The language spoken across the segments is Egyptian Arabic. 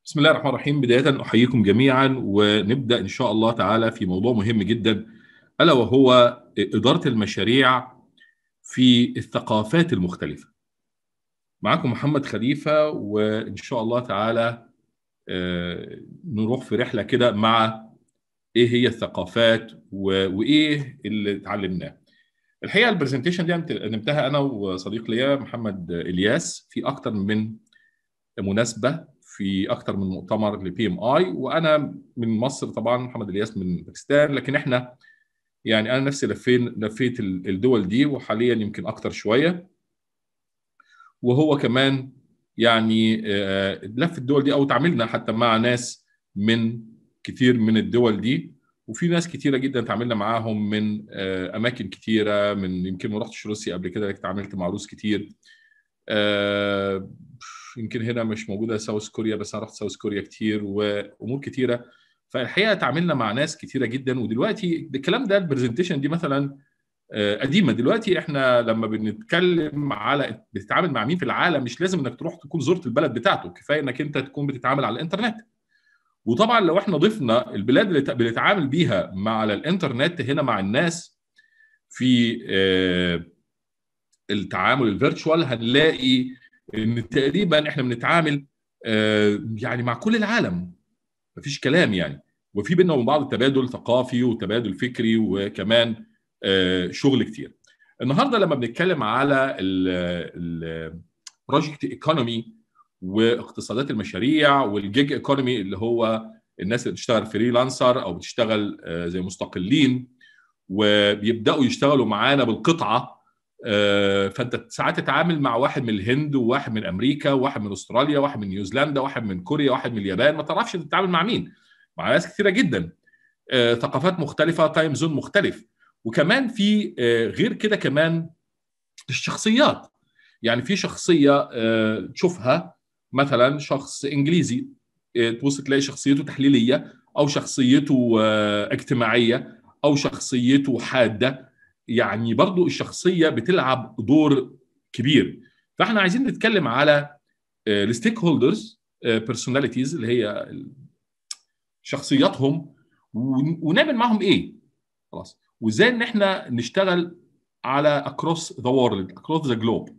بسم الله الرحمن الرحيم بداية أحييكم جميعا ونبدأ إن شاء الله تعالى في موضوع مهم جدا ألا وهو إدارة المشاريع في الثقافات المختلفة معكم محمد خليفة وإن شاء الله تعالى آه، نروح في رحلة كده مع إيه هي الثقافات و- وإيه اللي اتعلمناه الحقيقة البرزنتيشن دي نمتها أنا وصديق ليا محمد إلياس في أكتر من مناسبة في اكتر من مؤتمر لبي ام اي وانا من مصر طبعا محمد الياس من باكستان لكن احنا يعني انا نفسي لفين لفيت ال- الدول دي وحاليا يمكن اكتر شويه وهو كمان يعني آه، لف الدول دي او تعاملنا حتى مع ناس من كتير من الدول دي وفي ناس كتيره جدا تعاملنا معاهم من آه، اماكن كتيره من يمكن ما رحتش روسيا قبل كده لكن تعاملت مع روس كتير آه، يمكن هنا مش موجوده ساوث كوريا بس انا رحت ساوث كوريا كتير وامور كتيره فالحقيقه تعاملنا مع ناس كتيره جدا ودلوقتي الكلام ده البرزنتيشن دي مثلا آه، قديمه دلوقتي احنا لما بنتكلم على بتتعامل مع مين في العالم مش لازم انك تروح تكون زرت البلد بتاعته كفايه انك انت تكون بتتعامل على الانترنت وطبعا لو احنا ضفنا البلاد اللي بنتعامل بيها مع على الانترنت هنا مع الناس في آه، التعامل الفيرتشوال هنلاقي ان تقريبا احنا بنتعامل آه، يعني مع كل العالم مفيش كلام يعني وفي بيننا وبين بعض تبادل ثقافي وتبادل فكري وكمان آه، شغل كتير النهارده لما بنتكلم على البروجكت ايكونومي واقتصادات المشاريع والجيج ايكونومي اللي هو الناس اللي بتشتغل فريلانسر او بتشتغل آه، زي مستقلين وبيبداوا يشتغلوا معانا بالقطعه آه، فانت ساعات تتعامل مع واحد من الهند وواحد من امريكا وواحد من استراليا وواحد من نيوزيلندا وواحد من كوريا وواحد من اليابان ما تعرفش تتعامل مع مين مع ناس كثيره جدا آه، ثقافات مختلفه تايم زون مختلف وكمان في آه، غير كده كمان الشخصيات يعني في شخصيه آه، تشوفها مثلا شخص انجليزي آه، تبص تلاقي شخصيته تحليليه او شخصيته آه، اجتماعيه او شخصيته حاده يعني برضو الشخصيه بتلعب دور كبير فاحنا عايزين نتكلم على الستيك هولدرز بيرسوناليتيز اللي هي شخصياتهم ون- ونعمل معاهم ايه خلاص وازاي ان احنا نشتغل على across the world across the globe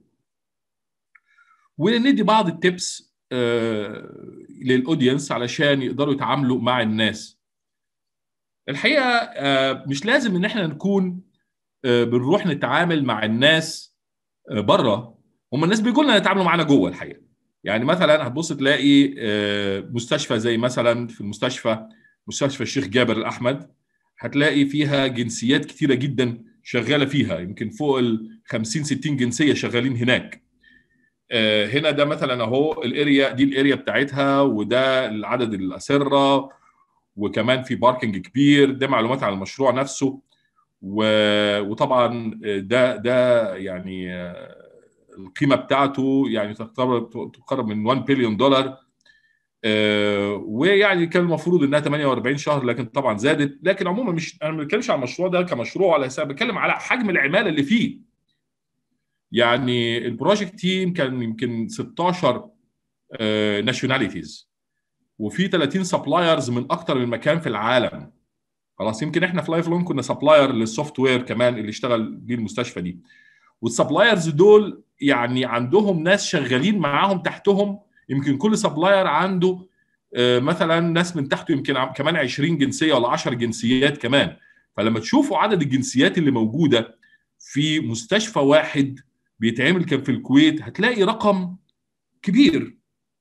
وندي بعض التبس للاودينس علشان يقدروا يتعاملوا مع الناس الحقيقه آه، مش لازم ان احنا نكون آه، بنروح نتعامل مع الناس بره هم الناس بيجوا لنا يتعاملوا معانا جوه الحقيقه يعني مثلا هتبص تلاقي آه، مستشفى زي مثلا في المستشفى مستشفى الشيخ جابر الاحمد هتلاقي فيها جنسيات كتيره جدا شغاله فيها يمكن فوق ال 50 60 جنسيه شغالين هناك آه، هنا ده مثلا اهو الاريا دي الاريا بتاعتها وده عدد الاسره وكمان في باركنج كبير ده معلومات عن المشروع نفسه و- وطبعا ده ده يعني آه، القيمه بتاعته يعني تقرب تقرب من 1 بليون دولار آه، ويعني كان المفروض انها 48 شهر لكن طبعا زادت لكن عموما مش انا ما بتكلمش عن المشروع ده كمشروع على حساب بتكلم على حجم العماله اللي فيه يعني البروجكت تيم كان يمكن 16 ناشوناليتيز وفي 30 سبلايرز من اكتر من مكان في العالم خلاص يمكن احنا في لايف لون كنا سبلاير للسوفت وير كمان اللي اشتغل بيه المستشفى دي والسبلايرز دول يعني عندهم ناس شغالين معاهم تحتهم يمكن كل سبلاير عنده آه، مثلا ناس من تحته يمكن عم- كمان 20 جنسيه ولا 10 جنسيات كمان فلما تشوفوا عدد الجنسيات اللي موجوده في مستشفى واحد بيتعمل كان في الكويت هتلاقي رقم كبير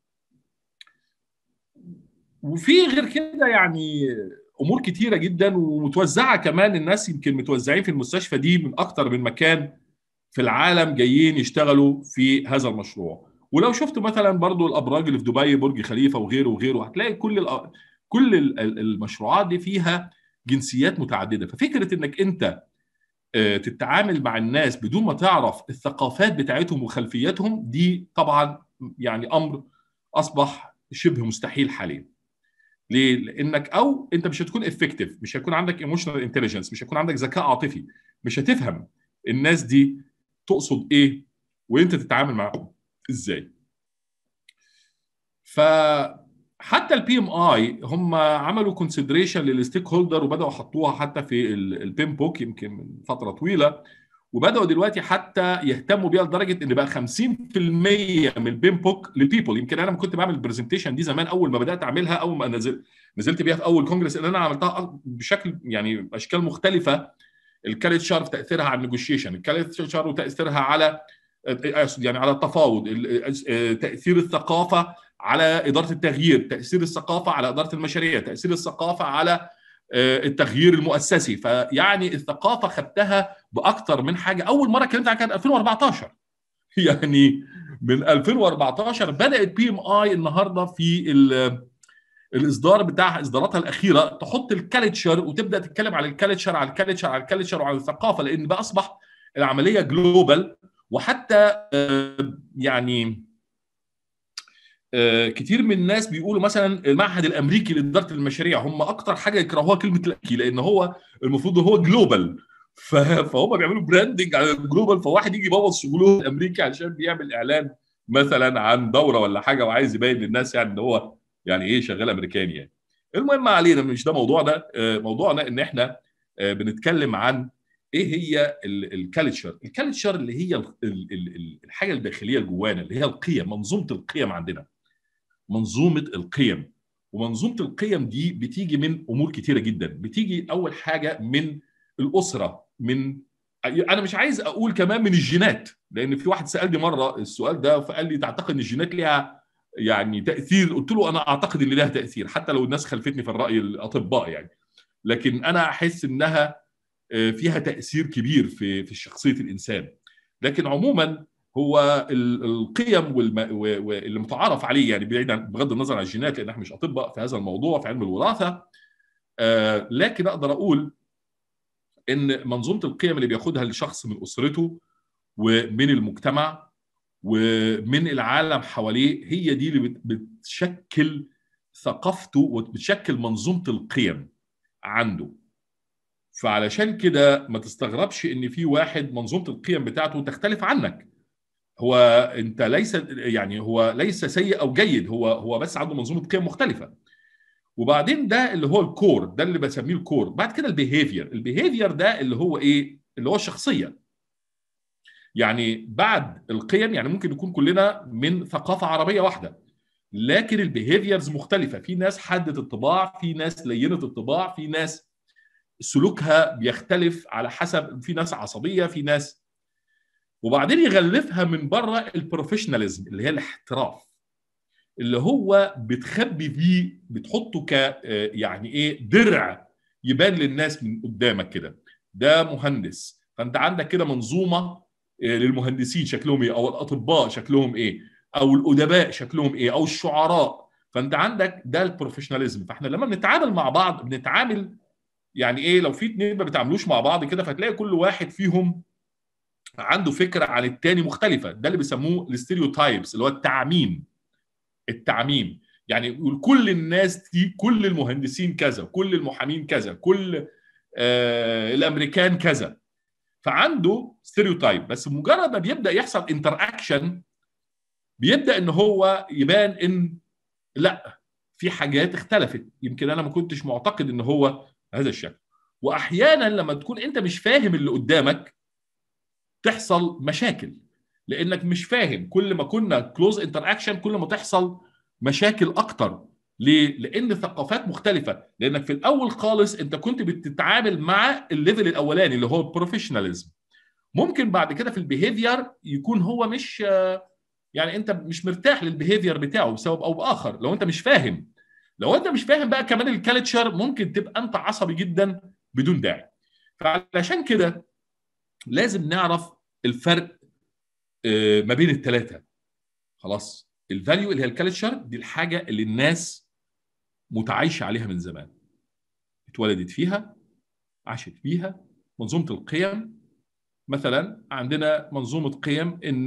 وفي غير كده يعني امور كتيره جدا ومتوزعه كمان الناس يمكن متوزعين في المستشفى دي من اكتر من مكان في العالم جايين يشتغلوا في هذا المشروع ولو شفت مثلا برضو الابراج اللي في دبي برج خليفه وغيره وغيره هتلاقي كل الأ- كل ال- ال- المشروعات دي فيها جنسيات متعدده ففكره انك انت آه، تتعامل مع الناس بدون ما تعرف الثقافات بتاعتهم وخلفياتهم دي طبعا يعني امر اصبح شبه مستحيل حاليا ليه؟ لانك او انت مش هتكون افكتيف مش هيكون عندك ايموشنال انتليجنس مش هيكون عندك ذكاء عاطفي مش هتفهم الناس دي تقصد ايه وانت تتعامل معاهم ازاي ف حتى البي ام اي هم عملوا كونسيدريشن للستيك هولدر وبداوا حطوها حتى في البيم بوك يمكن من فتره طويله وبداوا دلوقتي حتى يهتموا بيها لدرجه ان بقى 50% من البيم بوك للبيبل يمكن انا كنت بعمل البرزنتيشن دي زمان اول ما بدات اعملها اول ما نزل نزلت بيها في اول كونجرس ان انا عملتها بشكل يعني اشكال مختلفه الكالتشر في تاثيرها على النيجوشيشن الكالتشر وتاثيرها على يعني على التفاوض تاثير الثقافه على اداره التغيير تاثير الثقافه على اداره المشاريع تاثير الثقافه على التغيير المؤسسي فيعني الثقافه خدتها باكثر من حاجه اول مره اتكلمت عنها كانت 2014 يعني من 2014 بدات بي ام اي النهارده في الاصدار بتاع اصداراتها الاخيره تحط الكالتشر وتبدا تتكلم على الكالتشر على الكالتشر على الكالتشر وعلى الثقافه لان بقى اصبح العمليه جلوبال وحتى يعني كتير من الناس بيقولوا مثلا المعهد الامريكي لاداره المشاريع هم اكتر حاجه يكرهوها كلمه الامريكي لان هو المفروض هو جلوبال فهم بيعملوا براندنج على الجلوبال فواحد يجي يبوظ شغله الامريكي علشان بيعمل اعلان مثلا عن دوره ولا حاجه وعايز يبين للناس يعني ان هو يعني ايه شغال امريكاني يعني المهم ما علينا مش ده موضوعنا موضوعنا ان احنا بنتكلم عن ايه هي الكالتشر الكالتشر اللي هي الحاجه الداخليه اللي جوانا اللي هي القيم منظومه القيم عندنا منظومه القيم ومنظومه القيم دي بتيجي من امور كتيره جدا بتيجي اول حاجه من الاسره من انا مش عايز اقول كمان من الجينات لان في واحد سالني مره السؤال ده فقال لي تعتقد ان الجينات ليها يعني تاثير قلت له انا اعتقد ان لها تاثير حتى لو الناس خلفتني في الراي الاطباء يعني لكن انا احس انها فيها تاثير كبير في في شخصيه الانسان لكن عموما هو القيم واللي متعارف عليه يعني بعيد بغض النظر عن الجينات لان احنا مش اطباء في هذا الموضوع في علم الوراثه لكن اقدر اقول ان منظومه القيم اللي بياخدها الشخص من اسرته ومن المجتمع ومن العالم حواليه هي دي اللي بتشكل ثقافته وبتشكل منظومه القيم عنده فعلشان كده ما تستغربش ان في واحد منظومه القيم بتاعته تختلف عنك هو انت ليس يعني هو ليس سيء او جيد هو هو بس عنده منظومه قيم مختلفه وبعدين ده اللي هو الكور ده اللي بسميه الكور بعد كده البيهيفير البيهيفير ده اللي هو ايه اللي هو الشخصيه يعني بعد القيم يعني ممكن نكون كلنا من ثقافه عربيه واحده لكن البيهيفيرز مختلفه في ناس حاده الطباع في ناس لينه الطباع في ناس سلوكها بيختلف على حسب في ناس عصبيه في ناس وبعدين يغلفها من بره البروفيشناليزم اللي هي الاحتراف اللي هو بتخبي فيه بتحطه ك يعني ايه درع يبان للناس من قدامك كده ده مهندس فانت عندك كده منظومه للمهندسين شكلهم ايه او الاطباء شكلهم ايه او الادباء شكلهم ايه او الشعراء فانت عندك ده البروفيشناليزم فاحنا لما بنتعامل مع بعض بنتعامل يعني ايه لو في اتنين ما بيتعاملوش مع بعض كده فتلاقي كل واحد فيهم عنده فكره عن التاني مختلفه ده اللي بيسموه الستيريوتايبس اللي هو التعميم التعميم يعني يقول كل الناس دي كل المهندسين كذا كل المحامين كذا كل آه الامريكان كذا فعنده ستيريوتايب بس مجرد ما بيبدا يحصل انتر اكشن بيبدا ان هو يبان ان لا في حاجات اختلفت يمكن انا ما كنتش معتقد ان هو هذا الشكل واحيانا لما تكون انت مش فاهم اللي قدامك تحصل مشاكل لانك مش فاهم كل ما كنا كلوز انتر اكشن كل ما تحصل مشاكل اكتر ليه؟ لان ثقافات مختلفه لانك في الاول خالص انت كنت بتتعامل مع الليفل الاولاني اللي هو البروفيشناليزم ممكن بعد كده في البيهيفير يكون هو مش يعني انت مش مرتاح للبيهيفير بتاعه بسبب او باخر لو انت مش فاهم لو انت مش فاهم بقى كمان الكالتشر ممكن تبقى انت عصبي جدا بدون داعي فعلشان كده لازم نعرف الفرق ما بين الثلاثه خلاص الفاليو اللي هي الكالتشر دي الحاجه اللي الناس متعايشه عليها من زمان اتولدت فيها عاشت فيها منظومه القيم مثلا عندنا منظومه قيم ان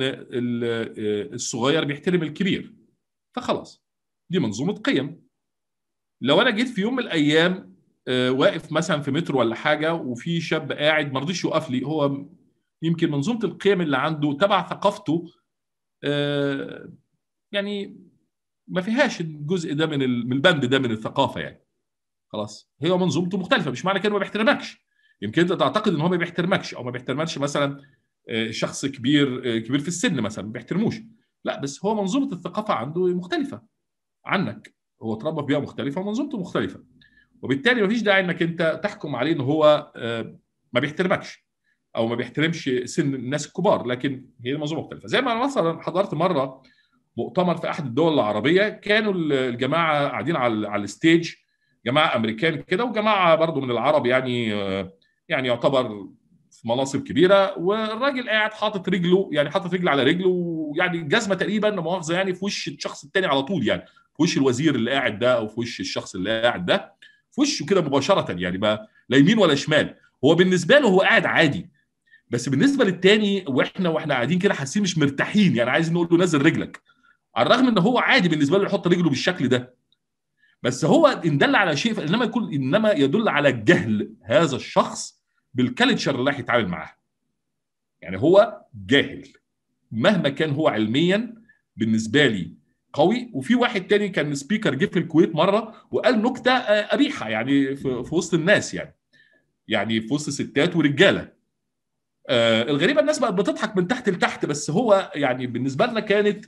الصغير بيحترم الكبير فخلاص دي منظومه قيم لو انا جيت في يوم من الايام واقف مثلا في مترو ولا حاجه وفي شاب قاعد ما رضيش يقف لي هو يمكن منظومه القيم اللي عنده تبع ثقافته يعني ما فيهاش الجزء ده من من البند ده من الثقافه يعني خلاص هي منظومته مختلفه مش معنى كده ما بيحترمكش يمكن انت تعتقد ان هو ما بيحترمكش او ما بيحترمكش مثلا شخص كبير كبير في السن مثلا ما بيحترموش لا بس هو منظومه الثقافه عنده مختلفه عنك هو اتربى في بيئه مختلفه ومنظومته مختلفه وبالتالي ما فيش داعي انك انت تحكم عليه ان هو ما بيحترمكش او ما بيحترمش سن الناس الكبار لكن هي منظومه مختلفه زي ما مثلا حضرت مره مؤتمر في احد الدول العربيه كانوا الجماعه قاعدين على على الستيج جماعه امريكان كده وجماعه برضو من العرب يعني يعني يعتبر في مناصب كبيره والراجل قاعد حاطط رجله يعني حاطط رجل على رجله ويعني الجزمه تقريبا مؤاخذه يعني في وش الشخص الثاني على طول يعني في وش الوزير اللي قاعد ده او في وش الشخص اللي قاعد ده في وشه كده مباشره يعني ما لا يمين ولا شمال هو بالنسبه له هو قاعد عادي بس بالنسبه للتاني واحنا واحنا قاعدين كده حاسين مش مرتاحين يعني عايز نقول له نزل رجلك على الرغم ان هو عادي بالنسبه له يحط رجله بالشكل ده بس هو ان دل على شيء فانما يكون انما يدل على جهل هذا الشخص بالكالتشر اللي راح يتعامل معاها يعني هو جاهل مهما كان هو علميا بالنسبه لي قوي وفي واحد تاني كان سبيكر جه في الكويت مره وقال نكته قبيحه يعني في, في وسط الناس يعني يعني في وسط ستات ورجاله آه الغريبه الناس بقت بتضحك من تحت لتحت بس هو يعني بالنسبه لنا كانت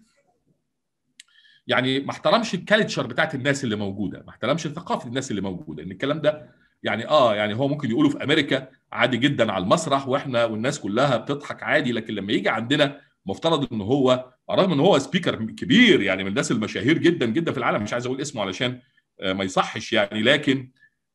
يعني ما احترمش الكالتشر بتاعت الناس اللي موجوده ما احترمش ثقافه الناس اللي موجوده ان الكلام ده يعني اه يعني هو ممكن يقولوا في امريكا عادي جدا على المسرح واحنا والناس كلها بتضحك عادي لكن لما يجي عندنا مفترض ان هو رغم ان هو سبيكر كبير يعني من الناس المشاهير جدا جدا في العالم مش عايز اقول اسمه علشان آه ما يصحش يعني لكن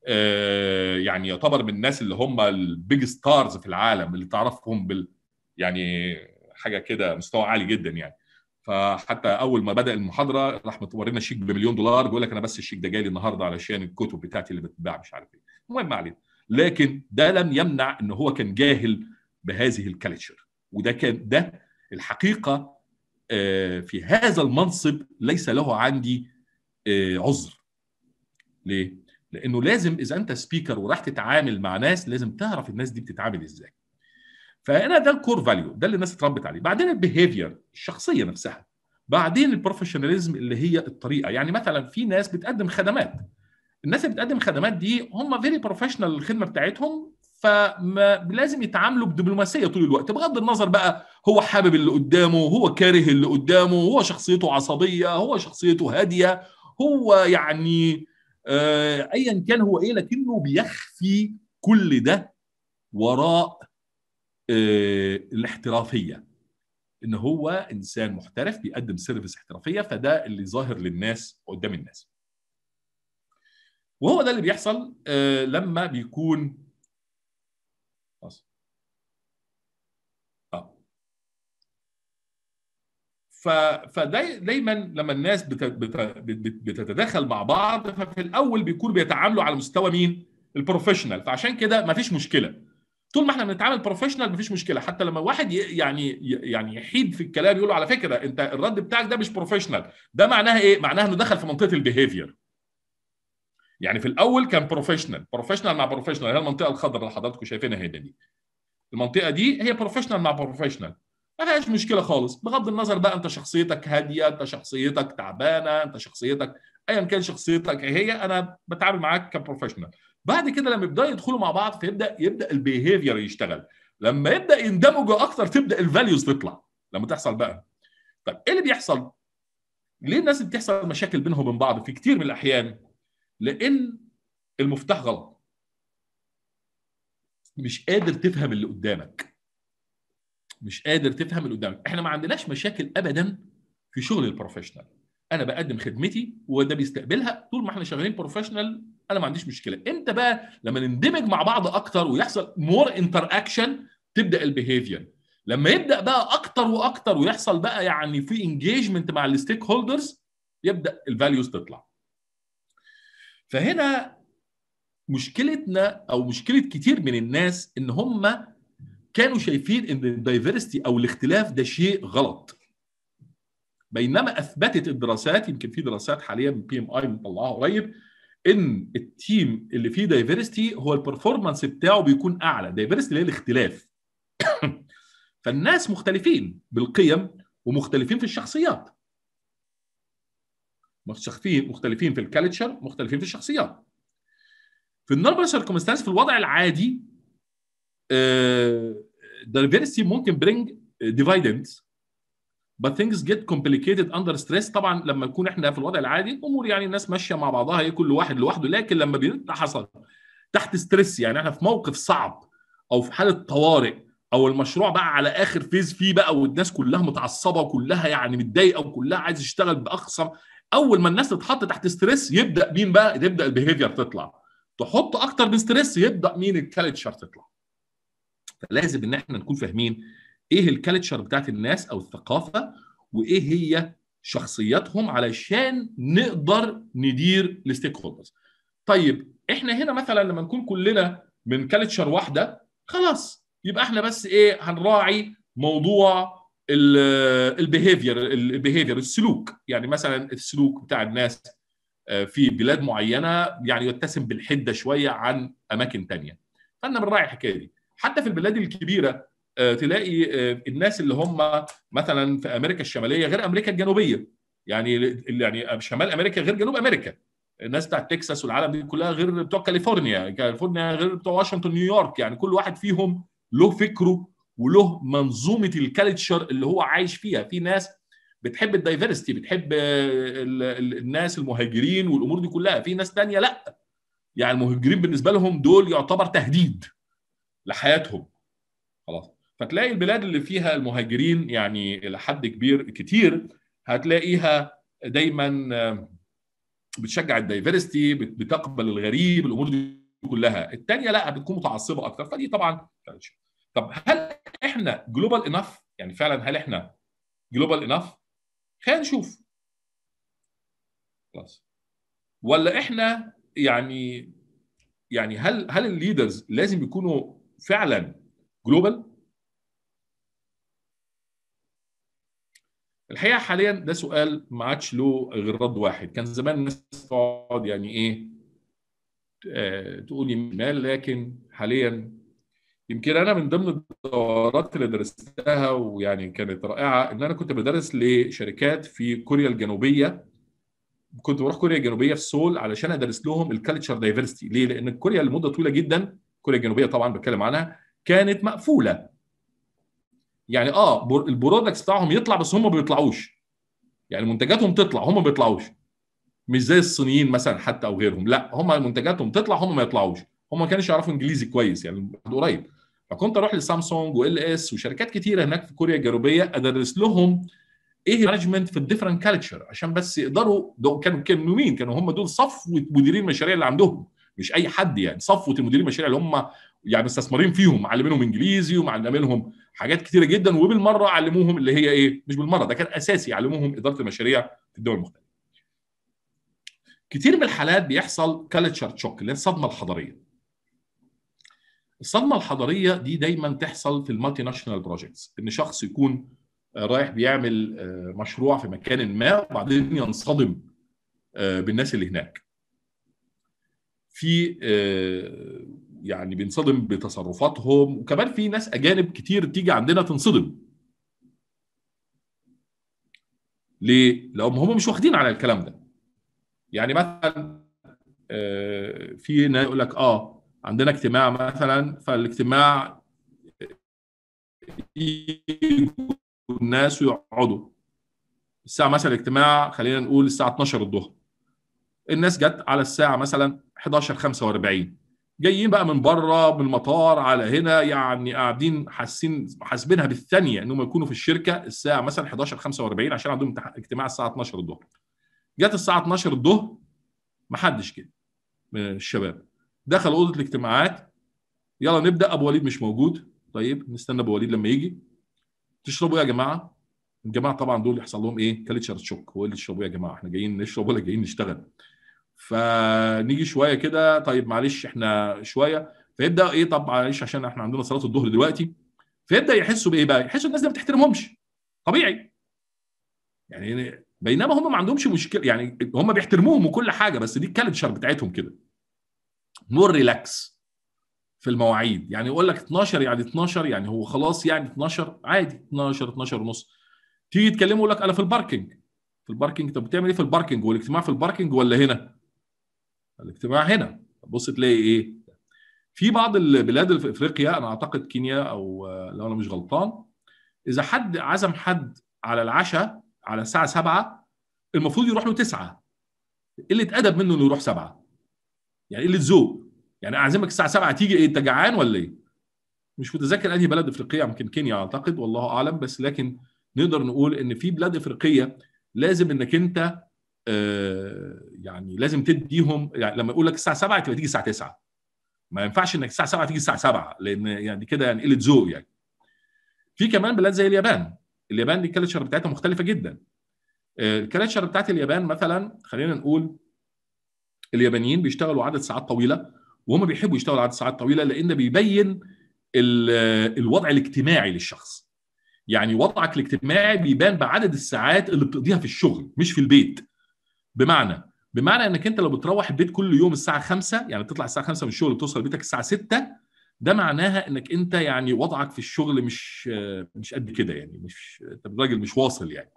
آه يعني يعتبر من الناس اللي هم البيج ستارز في العالم اللي تعرفهم بال يعني حاجه كده مستوى عالي جدا يعني فحتى اول ما بدا المحاضره راح مورينا شيك بمليون دولار بيقول لك انا بس الشيك ده جاي لي النهارده علشان الكتب بتاعتي اللي بتتباع مش عارف ايه المهم ما علينا لكن ده لم يمنع ان هو كان جاهل بهذه الكالتشر وده كان ده الحقيقه في هذا المنصب ليس له عندي عذر ليه لانه لازم اذا انت سبيكر وراح تتعامل مع ناس لازم تعرف الناس دي بتتعامل ازاي فهنا ده الكور فاليو ده اللي الناس اتربت عليه بعدين البيهيفير الشخصيه نفسها بعدين البروفيشناليزم اللي هي الطريقه يعني مثلا في ناس بتقدم خدمات الناس اللي بتقدم خدمات دي هم فيري بروفيشنال الخدمه بتاعتهم فلازم يتعاملوا بدبلوماسيه طول الوقت بغض النظر بقى هو حابب اللي قدامه هو كاره اللي قدامه هو شخصيته عصبيه هو شخصيته هاديه هو يعني آه ايا كان هو ايه لكنه بيخفي كل ده وراء آه الاحترافيه ان هو انسان محترف بيقدم سيرفيس احترافيه فده اللي ظاهر للناس قدام الناس وهو ده اللي بيحصل آه لما بيكون اه فده دايما لما الناس بتتداخل مع بعض ففي الاول بيكونوا بيتعاملوا على مستوى مين؟ البروفيشنال فعشان كده مفيش مشكله طول ما احنا بنتعامل بروفيشنال مفيش مشكله حتى لما واحد يعني يعني يحيد في الكلام يقول له على فكره انت الرد بتاعك ده مش بروفيشنال ده معناها ايه؟ معناها انه دخل في منطقه البيهيفير يعني في الاول كان بروفيشنال بروفيشنال مع بروفيشنال هي المنطقه الخضراء اللي حضراتكم شايفينها هنا دي المنطقه دي هي بروفيشنال مع بروفيشنال ما فيهاش مشكله خالص بغض النظر بقى انت شخصيتك هاديه انت شخصيتك تعبانه انت شخصيتك ايا كان شخصيتك ايه هي انا بتعامل معاك كبروفيشنال بعد كده لما يبداوا يدخلوا مع بعض فيبدا يبدا البيهيفير يشتغل لما يبدا يندمجوا اكتر تبدا الفاليوز تطلع لما تحصل بقى طب ايه اللي بيحصل ليه الناس بتحصل مشاكل بينهم وبين بعض في كتير من الاحيان لان المفتاح غلط مش قادر تفهم اللي قدامك مش قادر تفهم اللي قدامك احنا ما عندناش مشاكل ابدا في شغل البروفيشنال انا بقدم خدمتي وده بيستقبلها طول ما احنا شغالين بروفيشنال انا ما عنديش مشكله امتى بقى لما نندمج مع بعض اكتر ويحصل مور انتر اكشن تبدا البيهيفير لما يبدا بقى اكتر واكتر ويحصل بقى يعني في انجيجمنت مع الستيك هولدرز يبدا الفاليوز تطلع فهنا مشكلتنا او مشكله كتير من الناس ان هم كانوا شايفين ان الدايفرستي او الاختلاف ده شيء غلط بينما اثبتت الدراسات يمكن في دراسات حاليا من بي ام اي مطلعاها قريب ان التيم اللي فيه دايفرستي هو البرفورمانس بتاعه بيكون اعلى دايفرستي اللي هي الاختلاف فالناس مختلفين بالقيم ومختلفين في الشخصيات مختلفين مختلفين في الكالتشر مختلفين في الشخصيات في النورمال سيركمستانس في الوضع العادي diversity ممكن bring dividends but things get complicated under stress طبعا لما نكون احنا في الوضع العادي امور يعني الناس ماشيه مع بعضها ايه كل واحد لوحده لكن لما بيبقى حصل تحت ستريس يعني احنا في موقف صعب او في حاله طوارئ او المشروع بقى على اخر فيز فيه بقى والناس كلها متعصبه وكلها يعني متضايقه وكلها عايز تشتغل باقصى اول ما الناس تتحط تحت ستريس يبدا مين بقى تبدا البيهيفير تطلع تحط اكتر من ستريس يبدا مين الكالتشر تطلع فلازم ان احنا نكون فاهمين ايه الكالتشر بتاعت الناس او الثقافه وايه هي شخصياتهم علشان نقدر ندير الستيك هولدرز طيب احنا هنا مثلا لما نكون كلنا من كالتشر واحده خلاص يبقى احنا بس ايه هنراعي موضوع البيهيفير البيهيفير السلوك يعني مثلا السلوك بتاع الناس في بلاد معينه يعني يتسم بالحده شويه عن اماكن تانية فانا بنراعي الحكايه دي حتى في البلاد الكبيره تلاقي الناس اللي هم مثلا في امريكا الشماليه غير امريكا الجنوبيه يعني يعني شمال امريكا غير جنوب امريكا الناس بتاعت تكساس والعالم دي كلها غير بتوع كاليفورنيا كاليفورنيا غير بتوع واشنطن نيويورك يعني كل واحد فيهم له فكره وله منظومه الكالتشر اللي هو عايش فيها في ناس بتحب الدايفرستي بتحب الناس المهاجرين والامور دي كلها في ناس تانية لا يعني المهاجرين بالنسبه لهم دول يعتبر تهديد لحياتهم خلاص فتلاقي البلاد اللي فيها المهاجرين يعني الى حد كبير كتير هتلاقيها دايما بتشجع الدايفرستي بتقبل الغريب الامور دي كلها الثانيه لا بتكون متعصبه اكتر فدي طبعا طب هل احنا جلوبال انف يعني فعلا هل احنا جلوبال انف خلينا نشوف خلاص ولا احنا يعني يعني هل هل الليدرز لازم يكونوا فعلا جلوبال الحقيقه حاليا ده سؤال ما عادش له غير رد واحد كان زمان الناس تقعد يعني ايه آه تقول يمين لكن حاليا يمكن انا من ضمن الدورات اللي درستها ويعني كانت رائعه ان انا كنت بدرس لشركات في كوريا الجنوبيه كنت بروح كوريا الجنوبيه في سول علشان ادرس لهم الكالتشر دايفرستي ليه؟ لان كوريا لمده طويله جدا كوريا الجنوبيه طبعا بتكلم عنها كانت مقفوله يعني اه البرودكتس بتاعهم يطلع بس هم ما بيطلعوش يعني منتجاتهم تطلع هم ما بيطلعوش مش زي الصينيين مثلا حتى او غيرهم لا هم منتجاتهم تطلع هم ما يطلعوش هم ما كانوش يعرفوا انجليزي كويس يعني قريب فكنت اروح لسامسونج وال اس وشركات كتيره هناك في كوريا الجنوبيه ادرس لهم ايه مانجمنت في الديفرنت كالتشر عشان بس يقدروا كانوا كانوا مين كانوا هم دول صفوه مديرين المشاريع اللي عندهم مش اي حد يعني صفوه المديرين المشاريع اللي هم يعني مستثمرين فيهم معلمينهم انجليزي ومعلمينهم حاجات كتيره جدا وبالمره علموهم اللي هي ايه مش بالمره ده كان اساسي علموهم اداره المشاريع في الدول المختلفه كتير من الحالات بيحصل كالتشر شوك اللي هي الصدمه الحضاريه الصدمه الحضاريه دي دايما تحصل في المالتي ناشونال بروجكتس ان شخص يكون رايح بيعمل مشروع في مكان ما وبعدين ينصدم بالناس اللي هناك في يعني بينصدم بتصرفاتهم وكمان في ناس اجانب كتير تيجي عندنا تنصدم ليه؟ لو هم مش واخدين على الكلام ده يعني مثلا في ناس يقول لك اه عندنا اجتماع مثلا فالاجتماع الناس ويقعدوا الساعه مثلا الاجتماع خلينا نقول الساعه 12 الظهر الناس جت على الساعه مثلا 11 45 جايين بقى من بره من المطار على هنا يعني قاعدين حاسين حاسبينها بالثانيه انهم يكونوا في الشركه الساعه مثلا 11 45 عشان عندهم اجتماع الساعه 12 الظهر جت الساعه 12 الظهر ما حدش كده من الشباب دخل اوضه الاجتماعات يلا نبدا ابو وليد مش موجود طيب نستنى ابو وليد لما يجي تشربوا ايه يا جماعه الجماعه طبعا دول يحصل لهم ايه كالتشر شوك هو اللي تشربوا يا جماعه احنا جايين نشرب ولا جايين نشتغل فنيجي شويه كده طيب معلش احنا شويه فيبدا ايه طب معلش عشان احنا عندنا صلاه الظهر دلوقتي فيبدا يحسوا بايه بقى يحسوا الناس دي ما بتحترمهمش طبيعي يعني بينما هم ما عندهمش مشكله يعني هم بيحترموهم وكل حاجه بس دي الكالتشر بتاعتهم كده مور ريلاكس في المواعيد يعني يقول لك 12 يعني 12 يعني هو خلاص يعني 12 عادي 12 12 ونص تيجي تكلمه يقول لك انا في الباركينج في الباركينج طب بتعمل ايه في الباركينج والاجتماع في الباركينج ولا هنا الاجتماع هنا بص تلاقي ايه في بعض البلاد اللي في افريقيا انا اعتقد كينيا او لو انا مش غلطان اذا حد عزم حد على العشاء على الساعه 7 المفروض يروح له 9 قله ادب منه انه يروح 7 يعني قله ذوق يعني اعزمك الساعه 7 تيجي ايه انت جعان ولا ايه مش متذكر انهي بلد افريقيه يمكن كينيا اعتقد والله اعلم بس لكن نقدر نقول ان في بلاد افريقيه لازم انك انت آه يعني لازم تديهم يعني لما يقول لك الساعه 7 تبقى تيجي الساعه 9 ما ينفعش انك الساعه 7 تيجي الساعه 7 لان يعني كده يعني قله ذوق يعني في كمان بلاد زي اليابان اليابان دي الكالتشر بتاعتها مختلفه جدا الكالتشر بتاعت اليابان مثلا خلينا نقول اليابانيين بيشتغلوا عدد ساعات طويله وهم بيحبوا يشتغلوا عدد ساعات طويله لان بيبين الوضع الاجتماعي للشخص يعني وضعك الاجتماعي بيبان بعدد الساعات اللي بتقضيها في الشغل مش في البيت بمعنى بمعنى انك انت لو بتروح البيت كل يوم الساعه 5 يعني بتطلع الساعه 5 من الشغل وتوصل بيتك الساعه 6 ده معناها انك انت يعني وضعك في الشغل مش مش قد كده يعني مش انت راجل مش واصل يعني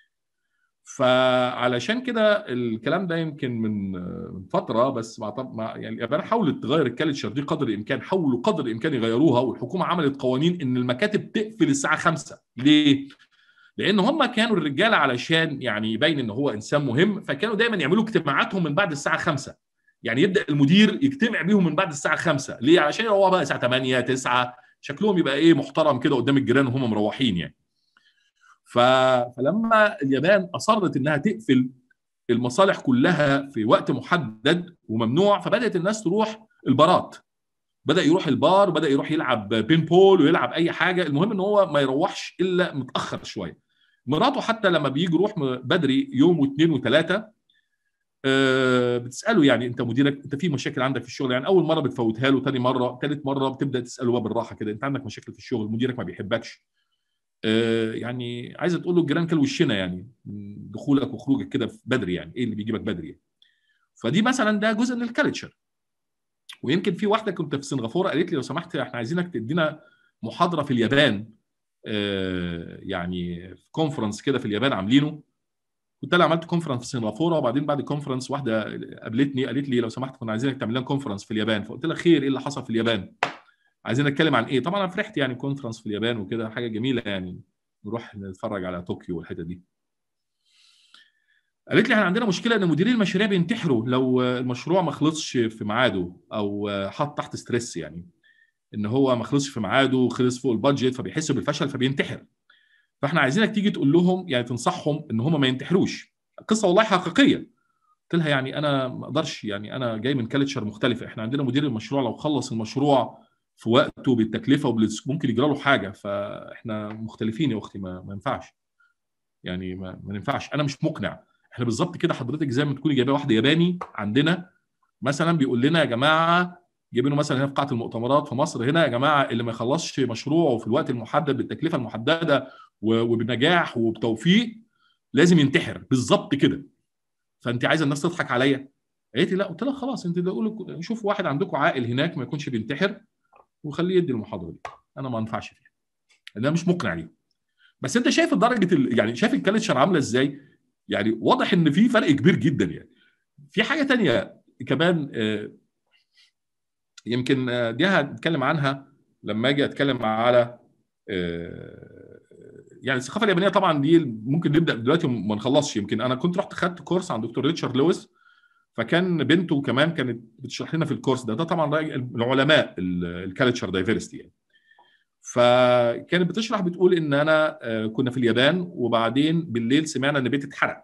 فعلشان كده الكلام ده يمكن من من فتره بس مع مع يعني اليابان حاولت تغير الكالتشر دي قدر الامكان حاولوا قدر الامكان يغيروها والحكومه عملت قوانين ان المكاتب تقفل الساعه 5 ليه؟ لان هم كانوا الرجاله علشان يعني يبين ان هو انسان مهم فكانوا دايما يعملوا اجتماعاتهم من بعد الساعه 5 يعني يبدا المدير يجتمع بيهم من بعد الساعه 5 ليه؟ علشان هو بقى الساعه 8 9 شكلهم يبقى ايه محترم كده قدام الجيران وهم مروحين يعني ف... فلما اليابان اصرت انها تقفل المصالح كلها في وقت محدد وممنوع فبدات الناس تروح البارات بدا يروح البار بدا يروح يلعب بين بول ويلعب اي حاجه المهم ان هو ما يروحش الا متاخر شويه مراته حتى لما بيجي يروح بدري يوم واثنين وثلاثه أه بتساله يعني انت مديرك انت في مشاكل عندك في الشغل يعني اول مره بتفوتها له ثاني مره ثالث مره بتبدا تساله بالراحه كده انت عندك مشاكل في الشغل مديرك ما بيحبكش يعني عايزه تقول له الجيران كل وشنا يعني دخولك وخروجك كده بدري يعني ايه اللي بيجيبك بدري يعني. فدي مثلا ده جزء من الكالتشر ويمكن في واحده كنت في سنغافوره قالت لي لو سمحت احنا عايزينك تدينا محاضره في اليابان يعني في كونفرنس كده في اليابان عاملينه كنت انا عملت كونفرنس في سنغافوره وبعدين بعد الكونفرنس واحده قابلتني قالت لي لو سمحت كنا عايزينك تعمل لنا كونفرنس في اليابان فقلت لها خير ايه اللي حصل في اليابان عايزين نتكلم عن ايه طبعا انا فرحت يعني كونفرنس في اليابان وكده حاجه جميله يعني نروح نتفرج على طوكيو والحته دي قالت لي احنا عندنا مشكله ان مديرين المشاريع بينتحروا لو المشروع ما خلصش في ميعاده او حط تحت ستريس يعني ان هو ما خلصش في ميعاده خلص فوق البادجت فبيحسوا بالفشل فبينتحر فاحنا عايزينك تيجي تقول لهم يعني تنصحهم ان هم ما ينتحروش قصه والله حقيقيه قلت لها يعني انا ما اقدرش يعني انا جاي من كالتشر مختلفه احنا عندنا مدير المشروع لو خلص المشروع في وقته بالتكلفه ممكن يجرى له حاجه فاحنا مختلفين يا اختي ما, ما ينفعش يعني ما, ما ينفعش انا مش مقنع احنا بالظبط كده حضرتك زي ما تكوني جايبه واحد ياباني عندنا مثلا بيقول لنا يا جماعه جايبينه مثلا هنا في قاعه المؤتمرات في مصر هنا يا جماعه اللي ما يخلصش مشروعه في الوقت المحدد بالتكلفه المحدده وبنجاح وبتوفيق لازم ينتحر بالظبط كده فانت عايزه الناس تضحك عليا قالت لي لا قلت لها خلاص انت تقولوا شوفوا واحد عندكم عاقل هناك ما يكونش بينتحر وخليه يدي المحاضره دي انا ما انفعش فيها انا مش مقنع ليه بس انت شايف درجه ال... يعني شايف الكالتشر عامله ازاي يعني واضح ان في فرق كبير جدا يعني في حاجه تانية كمان آه يمكن آه دي هتكلم عنها لما اجي اتكلم على آه يعني الثقافه اليابانيه طبعا دي ممكن نبدا دلوقتي وما نخلصش يمكن انا كنت رحت خدت كورس عند دكتور ريتشارد لويس فكان بنته كمان كانت بتشرح لنا في الكورس ده ده طبعا العلماء الكالتشر دايفرستي يعني فكانت بتشرح بتقول ان انا كنا في اليابان وبعدين بالليل سمعنا ان بيت اتحرق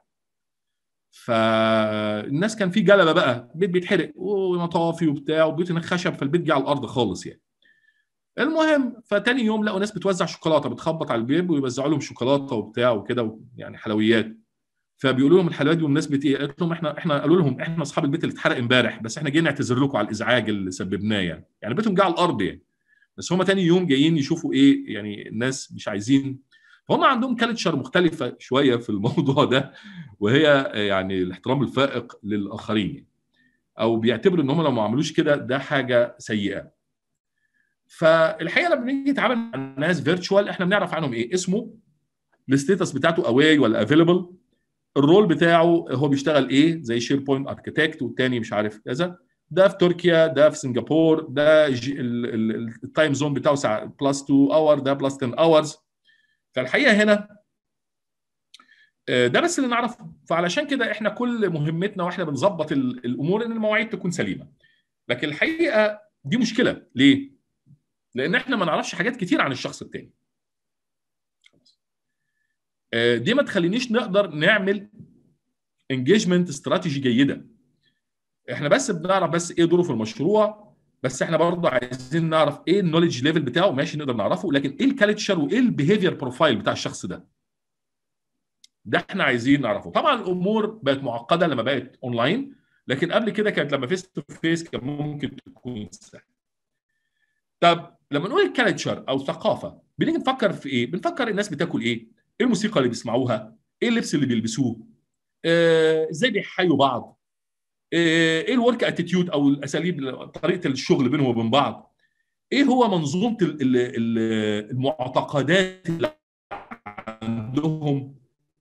فالناس كان في جلبه بقى بيت بيتحرق ومطافي وبتاع وبيوت هناك خشب فالبيت جه على الارض خالص يعني المهم فتاني يوم لقوا ناس بتوزع شوكولاته بتخبط على البيب ويوزعوا لهم شوكولاته وبتاع وكده يعني حلويات فبيقولوا لهم الحلويات دي بمناسبه ايه؟ قالت لهم احنا احنا قالوا لهم احنا اصحاب البيت اللي اتحرق امبارح بس احنا جايين نعتذر لكم على الازعاج اللي سببناه يعني يعني بيتهم جه على الارض يعني بس هم تاني يوم جايين يشوفوا ايه يعني الناس مش عايزين فهم عندهم كالتشر مختلفه شويه في الموضوع ده وهي يعني الاحترام الفائق للاخرين او بيعتبروا ان هم لو ما عملوش كده ده حاجه سيئه فالحقيقه لما بنيجي نتعامل مع الناس فيرتشوال احنا بنعرف عنهم ايه اسمه الستيتس بتاعته اواي ولا افيلبل الرول بتاعه هو بيشتغل ايه زي شير بوينت اركتكت والتاني مش عارف كذا ده في تركيا ده في سنغافور ده التايم زون بتاعه ساعه بلس 2 اور ده بلس 10 اورز فالحقيقه هنا آه، ده بس اللي نعرفه فعلشان كده احنا كل مهمتنا واحنا بنظبط الامور ان المواعيد تكون سليمه لكن الحقيقه دي مشكله ليه؟ لان احنا ما نعرفش حاجات كتير عن الشخص التاني آه، دي ما تخلينيش نقدر نعمل انجيجمنت استراتيجي جيده احنا بس بنعرف بس ايه دوره في المشروع بس احنا برضه عايزين نعرف ايه النولج ليفل بتاعه ماشي نقدر نعرفه لكن ايه الكالتشر وايه البيهيفير بروفايل بتاع الشخص ده ده احنا عايزين نعرفه طبعا الامور بقت معقده لما بقت اونلاين لكن قبل كده كانت لما فيس تو فيس كان ممكن تكون سهل طب لما نقول الكالتشر او الثقافه بنيجي نفكر في ايه بنفكر الناس بتاكل ايه ايه الموسيقى اللي بيسمعوها ايه اللبس اللي بيلبسوه آه، ازاي بيحيوا بعض آه، ايه الورك اتيتيود او الاساليب طريقه الشغل بينهم وبين بعض ايه هو منظومه المعتقدات اللي عندهم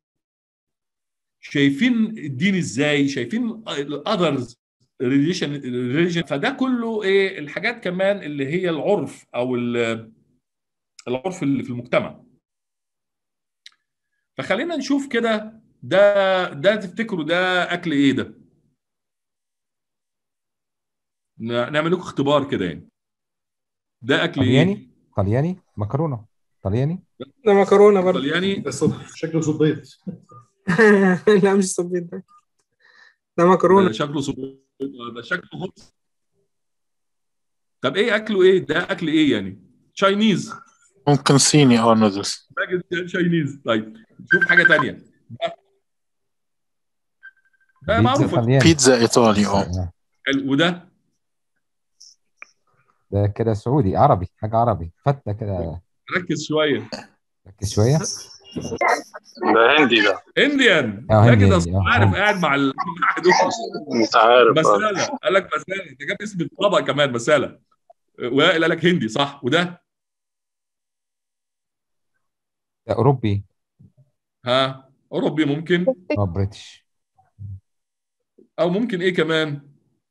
شايفين الدين ازاي شايفين الاذرز ريليشن ريليجن فده كله ايه الحاجات كمان اللي هي العرف او العرف اللي في المجتمع فخلينا نشوف كده ده ده تفتكروا ده اكل ايه ده نعمل لكم اختبار كده يعني ده اكل طلياني ايه طلياني مكرونه طلياني ده مكرونه برضه طلياني بس شكله صبيط لا مش صبيط ده ده مكرونه ده شكله صبور ده شكله خبز طب ايه اكله ايه ده اكل ايه يعني تشاينيز ممكن صيني او نودلز باجت تشاينيز طيب شوف حاجه تانية ده ده بيتزا معروف طلياني بيتزا ايطالي اه آه. حلو. وده ده كده سعودي عربي حاجه عربي فتة كده ركز شويه ركز شويه ده هندي ده انديان اه ده هندي كده هندي اه عارف هندي. قاعد مع ال- مع دول انت عارف آه. مساله قال لك مساله ده جاب اسم الطبق كمان مساله وائل قال لك هندي صح وده ده اوروبي ها اوروبي ممكن اه بريتش او ممكن ايه كمان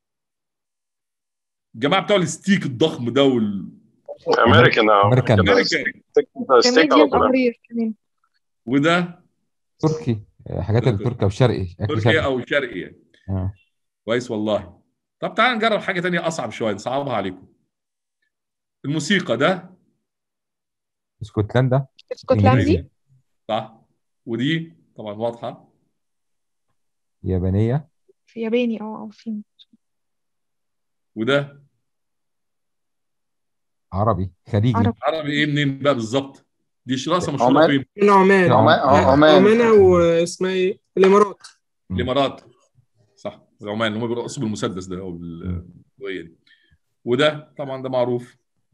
الجماعه بتوع الستيك الضخم ده وال امريكان آه. امريكان امريكان ستيك على كميديان طول أمرير كمان وده تركي آه، حاجات التركي وشرقي اكل تركيا شرقي او شرقي يعني آه. كويس والله طب تعال نجرب حاجه تانية اصعب شويه نصعبها عليكم الموسيقى ده اسكتلندا اسكتلندي صح ودي طبعا واضحه يابانيه في ياباني اه او صيني وده عربي خليجي عربي. عربي ايه منين بقى بالظبط دي راسه مشهوره عمان. فين من عمان عمان آه، عمان عمان واسمها ايه الامارات الامارات صح عمان هم بيرقصوا بالمسدس ده او بالقويه دي وده طبعا ده معروف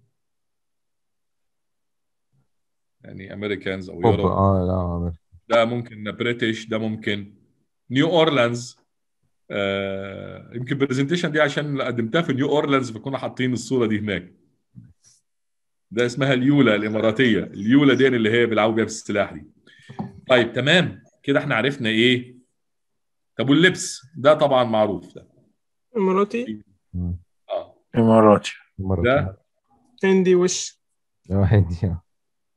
يعني امريكانز او اوروبا يوروب اه لا ده ممكن بريتش ده ممكن نيو اورلاندز آه يمكن البرزنتيشن دي عشان قدمتها في نيو اورلاندز فكنا حاطين الصوره دي هناك ده اسمها اليولا الاماراتيه اليولا دي اللي هي بيلعبوا بيها بالسلاح دي طيب تمام كده احنا عرفنا ايه طب واللبس ده طبعا معروف ده اماراتي مم. اه اماراتي مرة ده هندي وش اه هندي آه.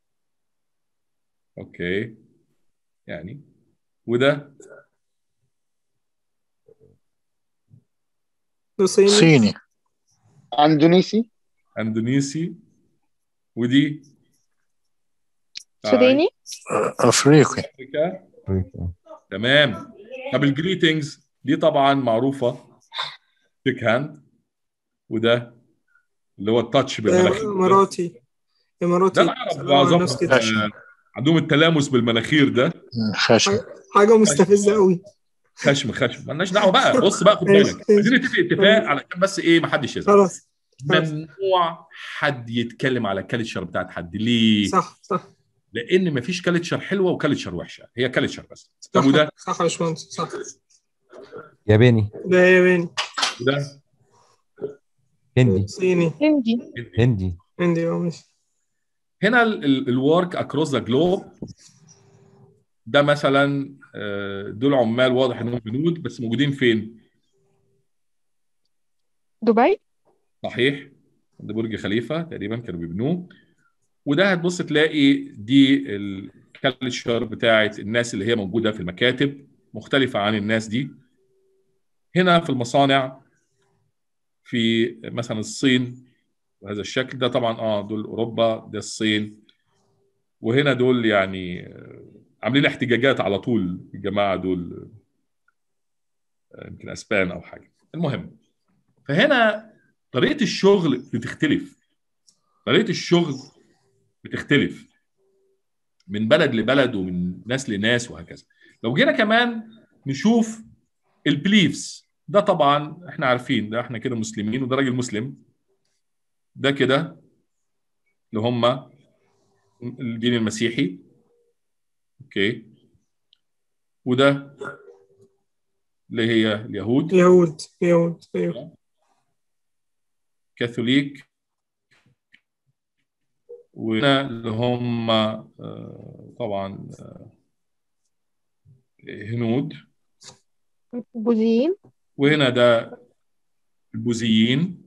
اوكي يعني وده ده صيني صيني اندونيسي اندونيسي ودي سوداني افريقي افريكا أفريقيا. تمام طب الجريتنجز دي طبعا معروفه شيك هاند وده اللي هو التاتش ده بالمناخير اماراتي اماراتي ده العرب سلام على الناس معظمهم كده. آه، عندهم التلامس بالمناخير ده خشن حاجه مستفزه قوي خشم خشم مالناش دعوه بقى بص بقى خد بالك عايزين نتفق اتفاق علشان بس ايه ما حدش يزعل خلاص ممنوع حد يتكلم على الكالتشر بتاعت حد ليه؟ صح صح لان مفيش كالتشر حلوه وكالتشر وحشه هي كالتشر بس صح طب وده صح يا باشمهندس صح ياباني ده ياباني وده هندي صيني هندي هندي هندي اه ماشي هنا الورك اكروس ذا جلوب ده مثلا آه، دول عمال واضح انهم هنود بس موجودين فين؟ دبي صحيح ده برج خليفه تقريبا كانوا بيبنوه وده هتبص تلاقي دي الكالتشر بتاعت الناس اللي هي موجوده في المكاتب مختلفه عن الناس دي هنا في المصانع في مثلا الصين بهذا الشكل ده طبعا اه دول اوروبا ده الصين وهنا دول يعني آه، عاملين احتجاجات على طول الجماعه دول آه، يمكن اسبان او حاجه المهم فهنا طريقه الشغل بتختلف طريقه الشغل بتختلف من بلد لبلد ومن ناس لناس وهكذا لو جينا كمان نشوف البليفز ده طبعا احنا عارفين ده احنا كده مسلمين وده راجل مسلم ده كده اللي هم الدين المسيحي اوكي وده اللي هي اليهود يهود يهود ايوه كاثوليك وهنا اللي هم آه، طبعا آه، هنود بوذيين وهنا ده البوذيين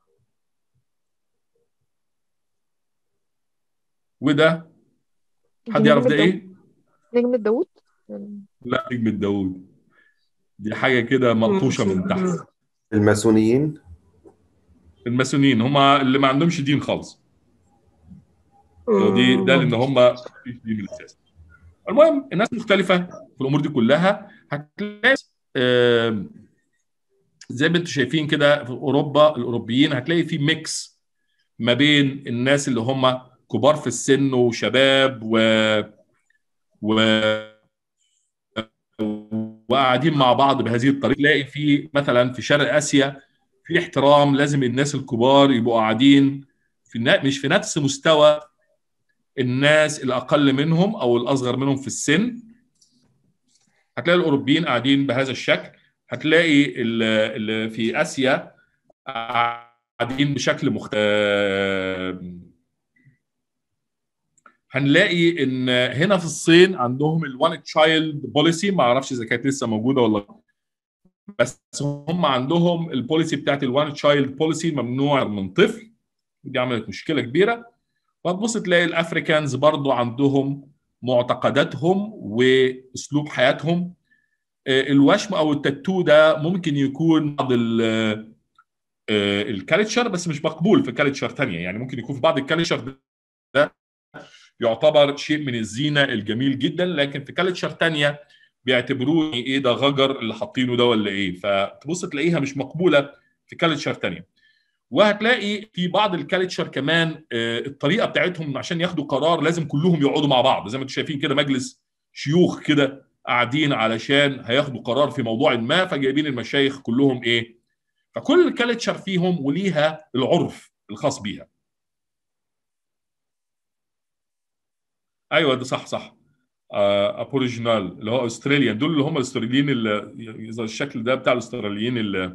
وده حد يعرف ده ايه؟ نجمة داوود لا نجمة داوود دي حاجة كده ملطوشة من تحت الماسونيين الماسونيين هم اللي ما عندهمش دين خالص دي ده لان هم مفيش دين من الاساس المهم الناس مختلفه في الامور دي كلها هتلاقي آم، زي ما انتم شايفين كده في اوروبا الاوروبيين هتلاقي في ميكس ما بين الناس اللي هم كبار في السن وشباب و و وقاعدين مع بعض بهذه الطريقه تلاقي في مثلا في شرق اسيا في احترام لازم الناس الكبار يبقوا قاعدين في النا- مش في نفس مستوى الناس الاقل منهم او الاصغر منهم في السن هتلاقي الاوروبيين قاعدين بهذا الشكل هتلاقي ال- ال- في اسيا قاعدين بشكل مختلف هنلاقي ان هنا في الصين عندهم الوان تشايلد بوليسي ما اعرفش اذا كانت لسه موجوده ولا لأ. بس هم عندهم البوليسي بتاعت الوان تشايلد بوليسي ممنوع من طفل دي عملت مشكله كبيره وهتبص تلاقي الافريكانز برضو عندهم معتقداتهم واسلوب حياتهم آه، الوشم او التاتو ده ممكن يكون بعض ال- آه، الكالتشر بس مش مقبول في كالتشر تانية يعني ممكن يكون في بعض الكالتشر ده يعتبر شيء من الزينه الجميل جدا لكن في كالتشر تانية بيعتبروه ايه ده غجر اللي حاطينه ده ولا ايه فتبص تلاقيها مش مقبوله في كالتشر تانية وهتلاقي في بعض الكالتشر كمان آه، الطريقه بتاعتهم عشان ياخدوا قرار لازم كلهم يقعدوا مع بعض زي ما انتم شايفين كده مجلس شيوخ كده قاعدين علشان هياخدوا قرار في موضوع ما فجايبين المشايخ كلهم ايه فكل كالتشر فيهم وليها العرف الخاص بيها ايوه ده صح صح آه، ابوريجينال اللي هو استراليان دول اللي هم الاستراليين اللي إذا الشكل ده بتاع الاستراليين اللي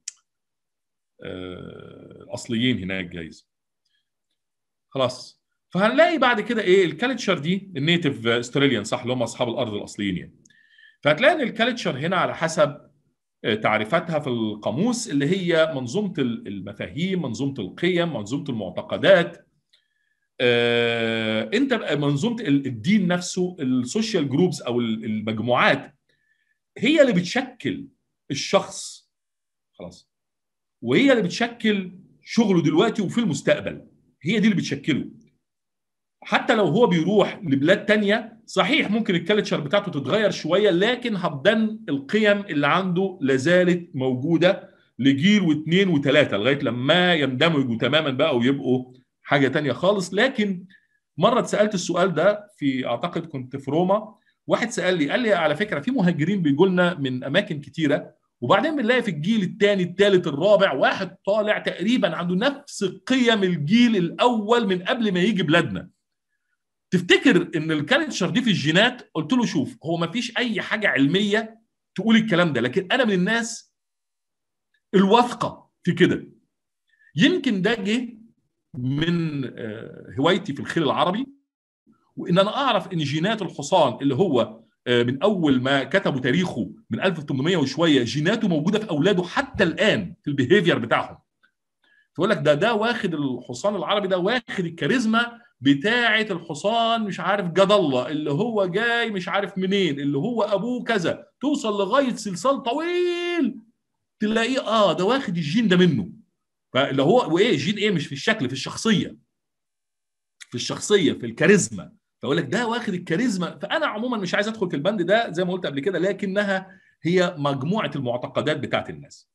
آه، الاصليين هناك جايز خلاص فهنلاقي بعد كده ايه الكالتشر دي النيتف استراليان صح اللي هم اصحاب الارض الاصليين يعني فهتلاقي ان الكالتشر هنا على حسب آه، تعريفاتها في القاموس اللي هي منظومه المفاهيم منظومه القيم منظومه المعتقدات آه، انت بقى منظومه ال- الدين نفسه السوشيال جروبس او ال- المجموعات هي اللي بتشكل الشخص خلاص وهي اللي بتشكل شغله دلوقتي وفي المستقبل هي دي اللي بتشكله حتى لو هو بيروح لبلاد تانية صحيح ممكن الكالتشر بتاعته تتغير شوية لكن هتضن القيم اللي عنده لازالت موجودة لجيل واثنين وثلاثة لغاية لما يندمجوا تماما بقى ويبقوا حاجة تانية خالص لكن مرة اتسألت السؤال ده في أعتقد كنت في روما واحد سأل لي قال لي على فكرة في مهاجرين بيجوا لنا من أماكن كتيرة وبعدين بنلاقي في الجيل الثاني الثالث الرابع واحد طالع تقريبا عنده نفس قيم الجيل الاول من قبل ما يجي بلادنا تفتكر ان الكالتشر دي في الجينات قلت له شوف هو ما فيش اي حاجه علميه تقول الكلام ده لكن انا من الناس الواثقه في كده يمكن ده جه من آه، هوايتي في الخيل العربي وان انا اعرف ان جينات الحصان اللي هو آه، من اول ما كتبوا تاريخه من 1800 وشويه جيناته موجوده في اولاده حتى الان في البيهيفير بتاعهم تقول لك ده ده واخد الحصان العربي ده واخد الكاريزما بتاعه الحصان مش عارف جد الله اللي هو جاي مش عارف منين اللي هو ابوه كذا توصل لغايه سلسال طويل تلاقيه اه ده واخد الجين ده منه فاللي هو وايه جين ايه مش في الشكل في الشخصيه في الشخصيه في الكاريزما فاقول لك ده واخد الكاريزما فانا عموما مش عايز ادخل في البند ده زي ما قلت قبل كده لكنها هي مجموعه المعتقدات بتاعت الناس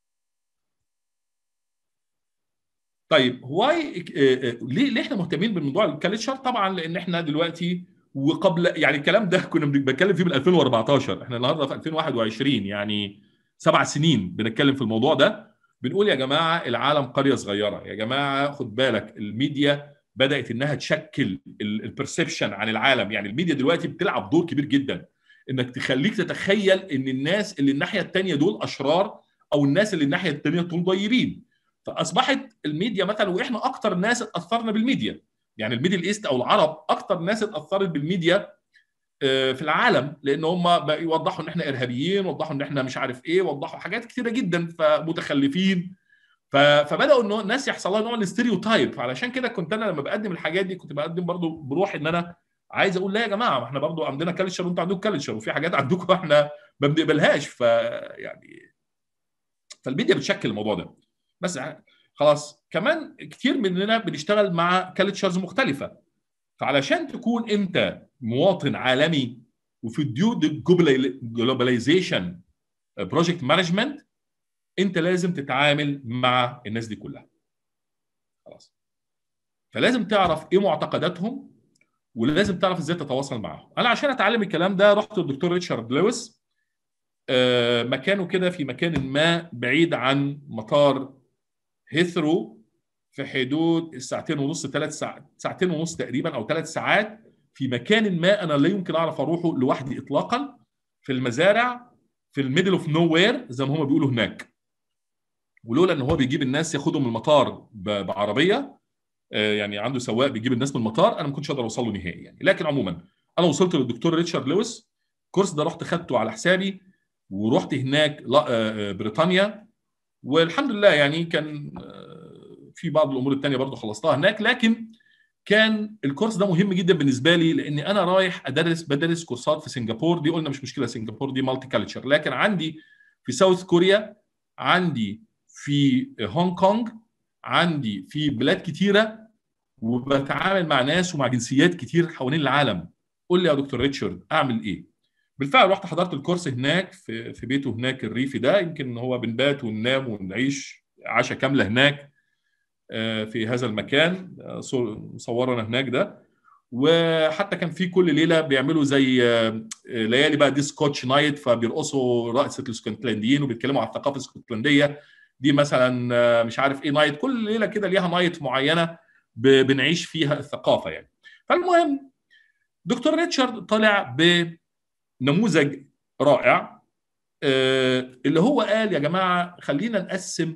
طيب واي ليه ليه احنا مهتمين بالموضوع الكالتشر طبعا لان احنا دلوقتي وقبل يعني الكلام ده كنا بنتكلم فيه من 2014 احنا النهارده في 2021 يعني سبع سنين بنتكلم في الموضوع ده بنقول يا جماعه العالم قريه صغيره يا جماعه خد بالك الميديا بدات انها تشكل البرسبشن عن العالم يعني الميديا دلوقتي بتلعب دور كبير جدا انك تخليك تتخيل ان الناس اللي الناحيه الثانيه دول اشرار او الناس اللي الناحيه الثانيه دول طيبين فاصبحت الميديا مثلا واحنا اكتر ناس اتاثرنا بالميديا يعني الميدل ايست او العرب اكتر ناس اتاثرت بالميديا آه، في العالم لان هم بقى يوضحوا ان احنا ارهابيين وضحوا ان احنا مش عارف ايه وضحوا حاجات كتيره جدا فمتخلفين ف- فبداوا انه الناس يحصل لها نوع من الستيريوتايب فعلشان كده كنت انا لما بقدم الحاجات دي كنت بقدم برضو بروح ان انا عايز اقول لا يا جماعه ما احنا برضو عندنا كالتشر وانتوا عندكم كالتشر وفي حاجات عندكم احنا ما بنقبلهاش ف يعني فالميديا بتشكل الموضوع ده بس خلاص كمان كتير مننا بنشتغل مع كالتشرز مختلفه فعلشان تكون انت مواطن عالمي وفي الديو جلوباليزيشن بروجكت مانجمنت انت لازم تتعامل مع الناس دي كلها خلاص فلازم تعرف ايه معتقداتهم ولازم تعرف ازاي تتواصل معاهم انا عشان اتعلم الكلام ده رحت للدكتور ريتشارد لويس آه، مكانه كده في مكان ما بعيد عن مطار هيثرو في حدود الساعتين ونص ثلاث ساعات ساعتين ونص تقريبا او ثلاث ساعات في مكان ما انا لا يمكن اعرف اروحه لوحدي اطلاقا في المزارع في الميدل اوف نو وير زي ما هم بيقولوا هناك ولولا ان هو بيجيب الناس ياخدهم من المطار ب- بعربيه آه، يعني عنده سواق بيجيب الناس من المطار انا ما كنتش اقدر اوصل له نهائي يعني لكن عموما انا وصلت للدكتور ريتشارد لويس الكورس ده رحت خدته على حسابي ورحت هناك لا- آه، آه، بريطانيا والحمد لله يعني كان آه، في بعض الامور الثانيه برضو خلصتها هناك لكن كان الكورس ده مهم جدا بالنسبه لي لاني انا رايح ادرس بدرس كورسات في سنغافور دي قلنا مش مشكله سنغافور دي مالتي كالتشر لكن عندي في ساوث كوريا عندي في هونج كونج عندي في بلاد كتيره وبتعامل مع ناس ومع جنسيات كتير حوالين العالم قول لي يا دكتور ريتشارد اعمل ايه بالفعل رحت حضرت الكورس هناك في في بيته هناك الريفي ده يمكن هو بنبات وننام ونعيش عشاء كامله هناك آه، في هذا المكان آه، صور- مصورنا هناك ده وحتى كان في كل ليله بيعملوا زي آه، ليالي بقى دي سكوتش نايت فبيرقصوا رقصه الاسكتلنديين وبيتكلموا عن الثقافه الاسكتلنديه دي مثلا آه، مش عارف ايه نايت كل ليله كده ليها نايت معينه ب- بنعيش فيها الثقافه يعني فالمهم دكتور ريتشارد طلع بنموذج رائع آه، اللي هو قال يا جماعه خلينا نقسم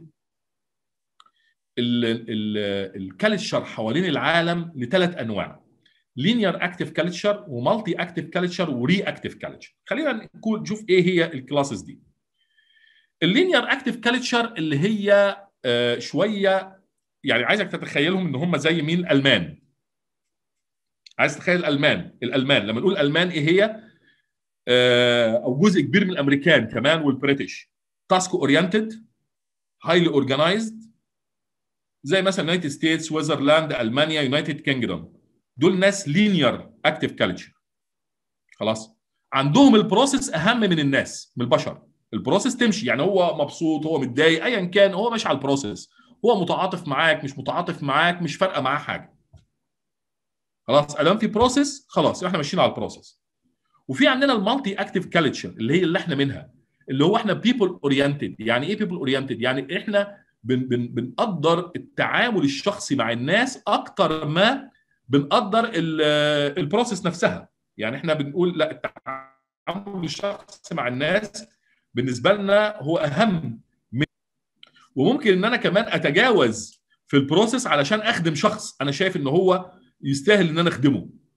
الكالتشر حوالين العالم لثلاث انواع لينير اكتيف كالتشر ومالتي اكتيف كالتشر وري اكتيف كالتشر خلينا نكون نشوف ايه هي الكلاسز دي اللينير اكتيف كالتشر اللي هي آه، شويه يعني عايزك تتخيلهم ان هم زي مين الالمان عايز تتخيل الالمان الالمان لما نقول المان ايه هي آه، او جزء كبير من الامريكان كمان والبريتش تاسك اورينتد هايلي اورجنايزد زي مثلا يونايتد ستيتس سويسرلاند المانيا يونايتد كينجدوم دول ناس لينير اكتيف كالتشر خلاص عندهم البروسيس اهم من الناس من البشر البروسيس تمشي يعني هو مبسوط هو متضايق ايا كان هو ماشي على البروسيس هو متعاطف معاك مش متعاطف معاك مش فارقه معاه حاجه خلاص ادام في بروسيس خلاص احنا ماشيين على البروسيس وفي عندنا المالتي اكتيف كالتشر اللي هي اللي احنا منها اللي هو احنا بيبل اورينتد يعني ايه بيبل اورينتد يعني احنا بن بن بنقدر التعامل الشخصي مع الناس اكتر ما بنقدر ال- البروسيس نفسها يعني احنا بنقول لا التعامل الشخصي مع الناس بالنسبه لنا هو اهم من وممكن ان انا كمان اتجاوز في البروسيس علشان اخدم شخص انا شايف ان هو يستاهل ان انا اخدمه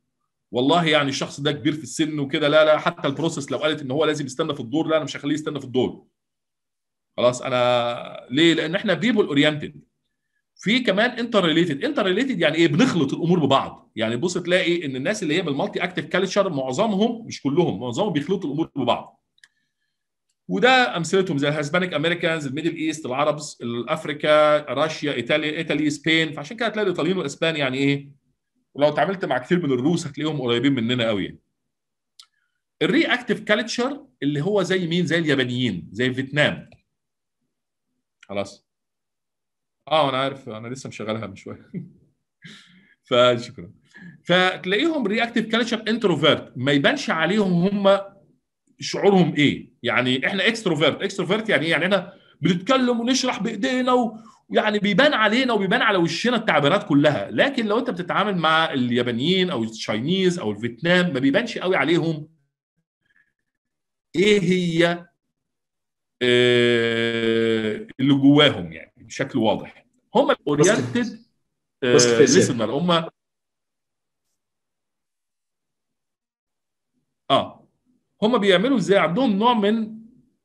والله يعني الشخص ده كبير في السن وكده لا لا حتى البروسيس لو قالت ان هو لازم يستنى في الدور لا انا مش هخليه يستنى في الدور خلاص انا ليه لان احنا بيبل اورينتد في كمان انتر ريليتد انتر ريليتد يعني ايه بنخلط الامور ببعض يعني بص تلاقي ان الناس اللي هي بالمالتي اكتف كالتشر معظمهم مش كلهم معظمهم بيخلطوا الامور ببعض وده امثلتهم زي الهسبانيك امريكانز الميدل ايست العربز الافريكا روسيا ايطاليا ايطالي سبين فعشان كده هتلاقي الايطاليين والاسبان يعني ايه ولو اتعاملت مع كثير من الروس هتلاقيهم قريبين مننا قوي يعني. الري اكتف كالتشر اللي هو زي مين زي اليابانيين زي فيتنام خلاص اه انا عارف انا لسه مشغلها من شويه فشكرا فتلاقيهم رياكتيف كالتشر انتروفيرت ما يبانش عليهم هم شعورهم ايه يعني احنا اكستروفيرت اكستروفيرت يعني ايه يعني احنا بنتكلم ونشرح بايدينا و... يعني بيبان علينا وبيبان على وشنا التعبيرات كلها لكن لو انت بتتعامل مع اليابانيين او التشاينيز او الفيتنام ما بيبانش قوي عليهم ايه هي آه اللي جواهم يعني بشكل واضح هم اورينتد ليسنر هم اه هم بيعملوا ازاي عندهم نوع من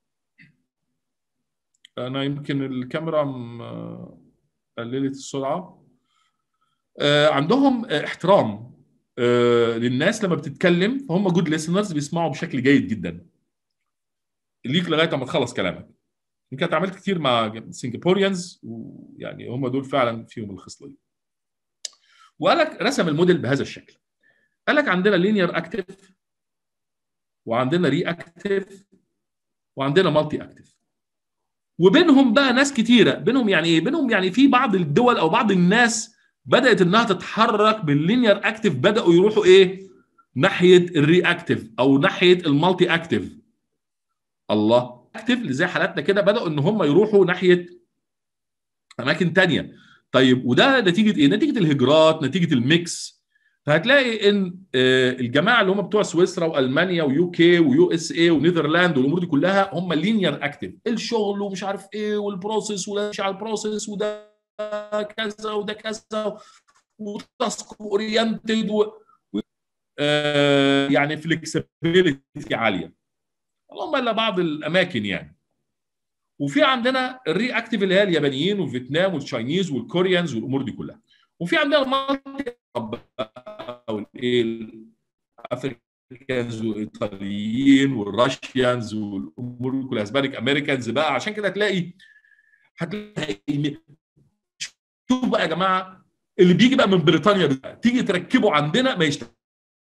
انا يمكن الكاميرا م- قللت السرعه آه عندهم آه، احترام آه للناس لما بتتكلم فهم جود ليسنرز بيسمعوا بشكل جيد جدا ليك لغايه ما تخلص كلامك يمكن اتعاملت كتير مع سنغابوريانز ويعني هم دول فعلا فيهم الخصله دي وقال لك رسم الموديل بهذا الشكل قال لك عندنا لينير اكتف وعندنا ري اكتف وعندنا مالتي اكتف وبينهم بقى ناس كتيره بينهم يعني ايه بينهم يعني في بعض الدول او بعض الناس بدات انها تتحرك باللينير اكتف بداوا يروحوا ايه ناحيه الري اكتف او ناحيه المالتي اكتف الله اكتف اللي زي حالاتنا كده بداوا ان هم يروحوا ناحيه اماكن تانية طيب وده نتيجه ايه نتيجه الهجرات نتيجه الميكس فهتلاقي ان آه، الجماعه اللي هم بتوع سويسرا والمانيا ويو كي ويو اس اي ونيذرلاند والامور دي كلها هم لينير اكتف الشغل ومش عارف ايه والبروسيس وده مش على البروسيس وده كذا وده كذا وتاسك اورينتد و... و- آه، يعني فلكسبيليتي عاليه اللهم الا بعض الاماكن يعني وفي عندنا الري اكتيف اللي هي اليابانيين والفيتنام والتشاينيز والكوريانز والامور دي كلها وفي عندنا المالتي او الايه الافريكانز والايطاليين والراشيانز والامور دي كلها اسبانيك امريكانز بقى عشان كده هتلاقي هتلاقي شوف بقى يا جماعه اللي بيجي بقى من بريطانيا ده تيجي تركبه عندنا ما يشتغل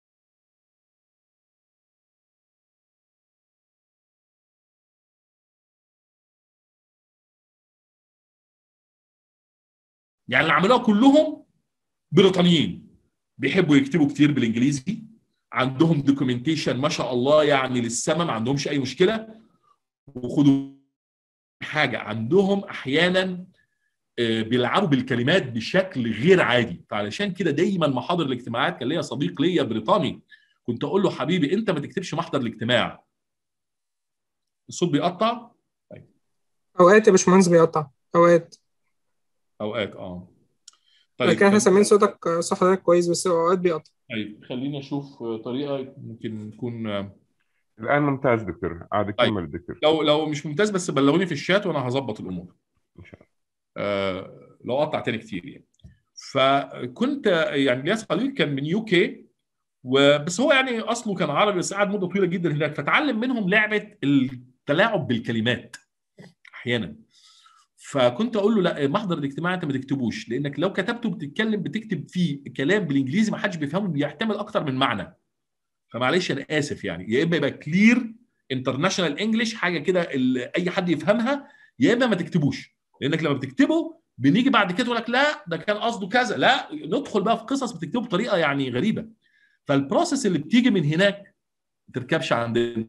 يعني اللي عملوها كلهم بريطانيين بيحبوا يكتبوا كتير بالانجليزي عندهم دوكيومنتيشن ما شاء الله يعني للسما ما عندهمش اي مشكله وخدوا حاجه عندهم احيانا آه، بيلعبوا بالكلمات بشكل غير عادي فعلشان كده دايما محاضر الاجتماعات كان ليا صديق ليا بريطاني كنت اقول له حبيبي انت ما تكتبش محضر الاجتماع الصوت بيقطع اوقات يا باشمهندس بيقطع اوقات اوقات اه طيب كده احنا سامعين صوتك صح حضرتك كويس بس اوقات بيقطع طيب خليني اشوف طريقه ممكن نكون الآن ممتاز دكتور عاد طيب. كمل دكتور لو لو مش ممتاز بس بلغوني في الشات وانا هظبط الامور إن شاء الله آه لو قطع تاني كتير يعني فكنت يعني ليا صديق كان من يو كي وبس هو يعني اصله كان عربي بس قعد مده طويله جدا هناك فتعلم منهم لعبه التلاعب بالكلمات احيانا فكنت اقول له لا محضر الاجتماع انت ما تكتبوش لانك لو كتبته بتتكلم بتكتب فيه كلام بالانجليزي ما حدش بيفهمه بيحتمل اكتر من معنى فمعلش انا اسف يعني يا اما يبقى كلير انترناشونال انجلش حاجه كده ال- اي حد يفهمها يا اما ما تكتبوش لانك لما بتكتبه بنيجي بعد كده يقول لك لا ده كان قصده كذا لا ندخل بقى في قصص بتكتبه بطريقه يعني غريبه فالبروسيس اللي بتيجي من هناك ما تركبش عندنا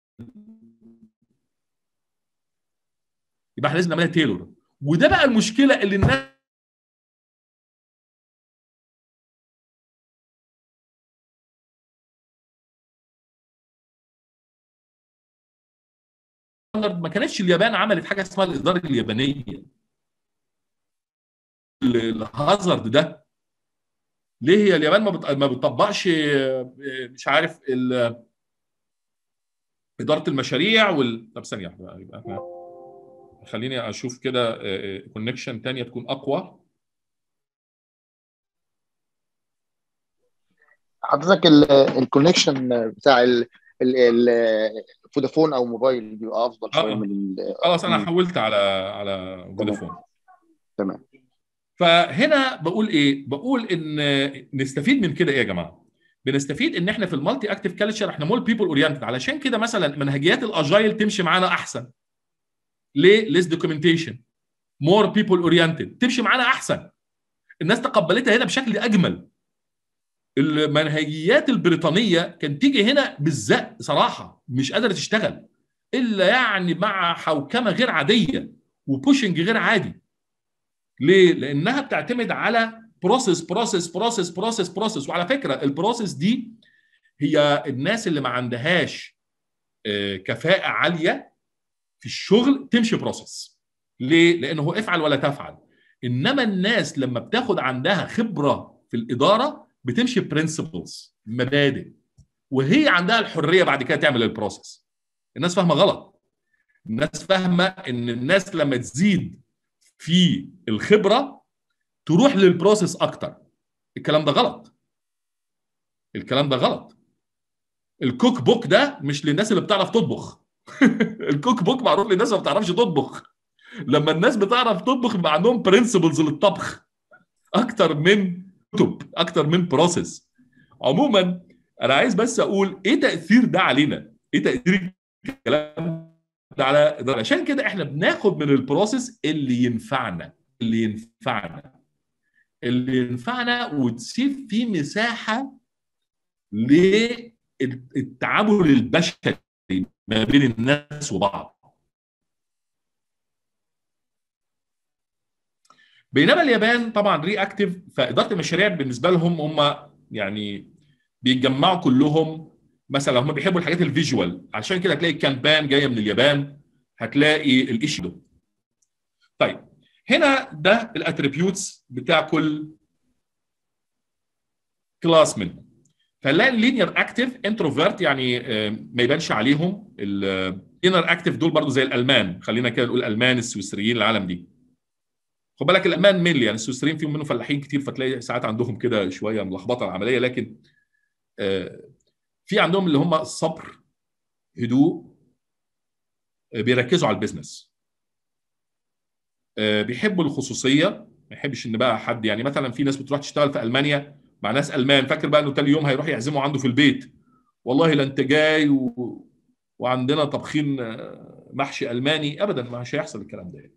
يبقى احنا لازم نعملها تيلور وده بقى المشكله اللي الناس ما كانتش اليابان عملت حاجه اسمها الاداره اليابانيه ال- الهازارد ده ليه هي اليابان ما بت- ما بتطبقش آه، مش عارف ال- اداره المشاريع وال طب ثانيه واحده بقى، يبقى احنا خليني اشوف كده كونكشن تانية تكون اقوى حضرتك الكونكشن بتاع ال- ال- ال- فودافون او موبايل بيبقى افضل شويه آه. من ال- خلاص انا مم. حولت على على فودافون تمام فهنا بقول ايه؟ بقول ان نستفيد من كده ايه يا جماعه؟ بنستفيد ان احنا في المالتي اكتيف كالتشر احنا مول بيبل اورينتد علشان كده مثلا منهجيات الاجايل تمشي معانا احسن. ليه؟ ليس دوكيومنتيشن مور بيبل اورينتد تمشي معانا احسن. الناس تقبلتها هنا بشكل اجمل. المنهجيات البريطانيه كانت تيجي هنا بالزق صراحه مش قادره تشتغل الا يعني مع حوكمه غير عاديه وبوشنج غير عادي. ليه؟ لانها بتعتمد على بروسيس بروسيس بروسيس بروسيس بروسيس وعلى فكره البروسيس دي هي الناس اللي ما عندهاش آه، كفاءه عاليه في الشغل تمشي بروسيس. ليه؟ لانه افعل ولا تفعل. انما الناس لما بتاخد عندها خبره في الاداره بتمشي برنسبلز مبادئ وهي عندها الحريه بعد كده تعمل البروسيس. الناس فاهمه غلط. الناس فاهمه ان الناس لما تزيد في الخبره تروح للبروسيس اكتر الكلام ده غلط الكلام ده غلط الكوك بوك ده مش للناس اللي بتعرف تطبخ الكوك بوك معروف للناس اللي ما بتعرفش تطبخ لما الناس بتعرف تطبخ يبقى عندهم برنسبلز للطبخ اكتر من كتب اكتر من بروسيس عموما انا عايز بس اقول ايه تاثير ده علينا ايه تاثير الكلام ده على ده عشان كده احنا بناخد من البروسيس اللي ينفعنا اللي ينفعنا اللي ينفعنا وتسيب فيه مساحه للتعامل البشري ما بين الناس وبعض بينما اليابان طبعا رياكتيف فاداره المشاريع بالنسبه لهم هم يعني بيتجمعوا كلهم مثلا هم بيحبوا الحاجات الفيجوال عشان كده هتلاقي الكامبان جايه من اليابان هتلاقي الايشيدو طيب هنا ده الاتريبيوتس بتاع كل كلاس منهم فنلاقي اللينير اكتيف انتروفيرت يعني آه، ما يبانش عليهم الانر اكتيف دول برضو زي الالمان خلينا كده نقول الالمان السويسريين العالم دي خد بالك الالمان مينلي يعني السويسريين فيهم منهم فلاحين كتير فتلاقي ساعات عندهم كده شويه ملخبطه العمليه لكن آه، في عندهم اللي هم الصبر هدوء آه، بيركزوا على البيزنس آه، بيحبوا الخصوصيه ما يحبش ان بقى حد يعني مثلا في ناس بتروح تشتغل في المانيا مع ناس المان فاكر بقى انه تاني يوم هيروح يعزموا عنده في البيت والله لا انت جاي و... وعندنا طبخين آه، محشي الماني ابدا مش هيحصل الكلام ده يعني.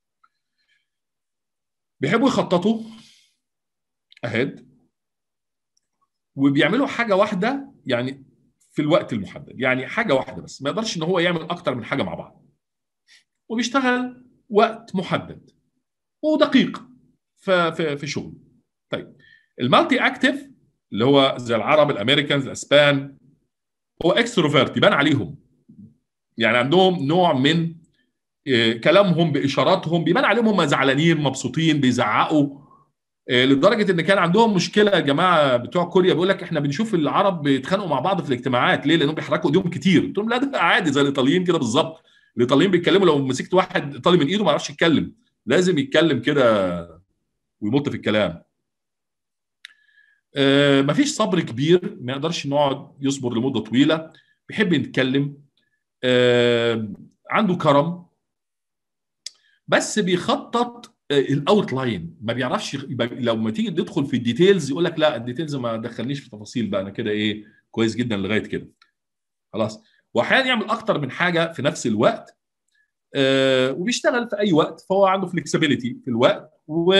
بيحبوا يخططوا اهيد وبيعملوا حاجه واحده يعني في الوقت المحدد يعني حاجه واحده بس ما يقدرش ان هو يعمل اكتر من حاجه مع بعض وبيشتغل وقت محدد ودقيق في في في شغله طيب المالتي اكتف اللي هو زي العرب الامريكانز الاسبان هو اكستروفيرت يبان عليهم يعني عندهم نوع من آه، كلامهم باشاراتهم بيبان عليهم هم زعلانين مبسوطين بيزعقوا آه، لدرجه ان كان عندهم مشكله يا جماعه بتوع كوريا بيقول لك احنا بنشوف العرب بيتخانقوا مع بعض في الاجتماعات ليه؟ لانهم بيحركوا ايديهم كتير قلت لهم لا ده عادي زي الايطاليين كده بالظبط الايطاليين بيتكلموا لو مسكت واحد ايطالي من ايده ما يعرفش يتكلم لازم يتكلم كده ويمط في الكلام آه، مفيش صبر كبير ما يقدرش ان يقعد يصبر لمده طويله بيحب يتكلم آه، عنده كرم بس بيخطط الاوت لاين ما بيعرفش يبقى لو ما تيجي تدخل في الديتيلز يقول لك لا الديتيلز ما دخلنيش في تفاصيل بقى انا كده ايه كويس جدا لغايه كده خلاص واحيانا يعمل اكتر من حاجه في نفس الوقت آه، وبيشتغل في اي وقت فهو عنده فلكسبيليتي في الوقت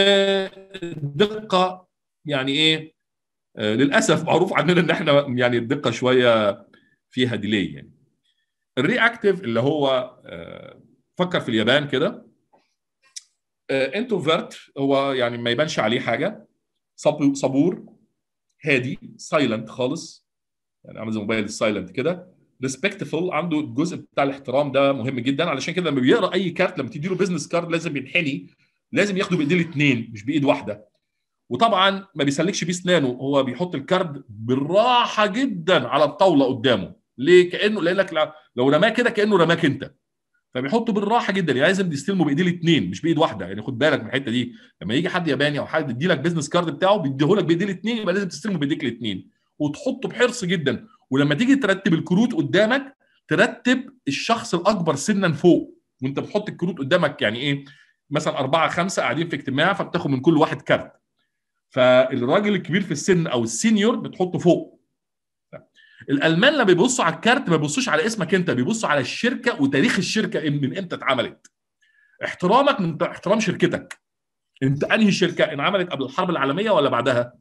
ودقه يعني ايه آه، للاسف معروف عننا ان احنا يعني الدقه شويه فيها ديلي يعني الرياكتيف اللي هو آه، فكر في اليابان كده انتروفيرت هو يعني ما يبانش عليه حاجه صب- صبور هادي سايلنت خالص يعني عامل زي موبايل السايلنت كده ريسبكتفul عنده الجزء بتاع الاحترام ده مهم جدا علشان كده لما بيقرا اي كارت لما تدي له بزنس كارد لازم ينحني لازم ياخده بايديه الاثنين مش بايد واحده وطبعا ما بيسلكش بيه اسنانه هو بيحط الكارد بالراحه جدا على الطاوله قدامه ليه كانه لانك لو- لو رماه كده كانه رماك انت فبيحطه بالراحه جدا يعني لازم يستلمه بايديه الاثنين مش بايد واحده يعني خد بالك من الحته دي لما يجي حد ياباني او حد يدي لك بيزنس كارد بتاعه بيديهولك بايديه الاثنين يبقى لازم تستلمه بايديك الاثنين وتحطه بحرص جدا ولما تيجي ترتب الكروت قدامك ترتب الشخص الاكبر سنا فوق وانت بتحط الكروت قدامك يعني ايه مثلا أربعة خمسة قاعدين في اجتماع فبتاخد من كل واحد كارت فالراجل الكبير في السن او السينيور بتحطه فوق الالمان لما بيبصوا على الكارت ما بيبصوش على اسمك انت بيبصوا على الشركه وتاريخ الشركه من امتى اتعملت احترامك من احترام شركتك انت انهي شركه انعملت قبل الحرب العالميه ولا بعدها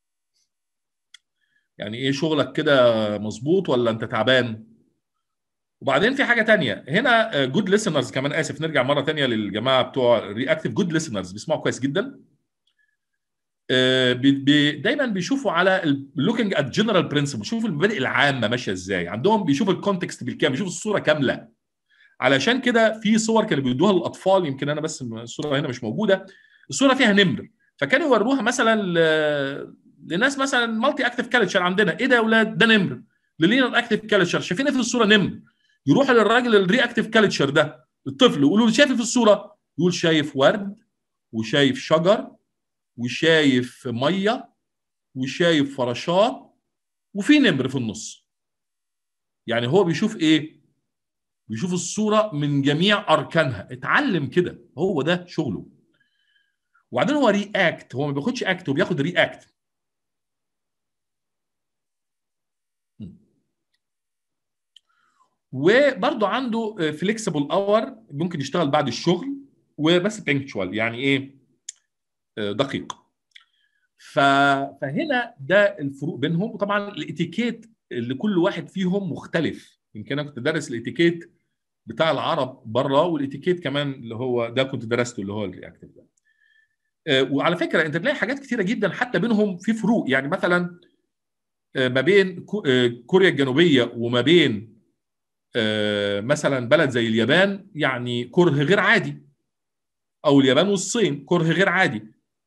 يعني ايه شغلك كده مظبوط ولا انت تعبان وبعدين في حاجه تانية هنا جود ليسنرز كمان اسف نرجع مره تانية للجماعه بتوع رياكتيف جود ليسنرز بيسمعوا كويس جدا آه، بي بي دايما بيشوفوا على لوكينج ات جنرال برنسبل شوفوا المبادئ العامه ماشيه ازاي عندهم بيشوفوا الكونتكست بالكامل بيشوفوا الصوره كامله علشان كده في صور كانوا بيدوها للاطفال يمكن انا بس الصوره هنا مش موجوده الصوره فيها نمر فكانوا يوروها مثلا ل... لناس مثلا مالتي اكتف كالتشر عندنا ايه ده يا اولاد ده نمر للينر اكتف كالتشر شايفين إيه في الصوره نمر يروح للراجل الري اكتف كالتشر ده الطفل يقولوا له شايف إيه في الصوره يقول شايف ورد وشايف شجر وشايف ميه وشايف فراشات وفي نمر في النص يعني هو بيشوف ايه بيشوف الصوره من جميع اركانها اتعلم كده هو ده شغله وبعدين هو رياكت هو ما بياخدش اكت هو بياخد رياكت وبرضه عنده فليكسيبل اور ممكن يشتغل بعد الشغل وبس بنكتشوال يعني ايه آه، دقيق ف... فهنا ده الفروق بينهم وطبعا الاتيكيت اللي كل واحد فيهم مختلف يمكن انا كنت دارس الاتيكيت بتاع العرب بره والاتيكيت كمان اللي هو ده كنت درسته اللي هو الرياكتيف ده آه، وعلى فكره انت تلاقي حاجات كتيره جدا حتى بينهم في فروق يعني مثلا آه، ما بين كو- آه، كوريا الجنوبيه وما بين آه، مثلا بلد زي اليابان يعني كره غير عادي او اليابان والصين كره غير عادي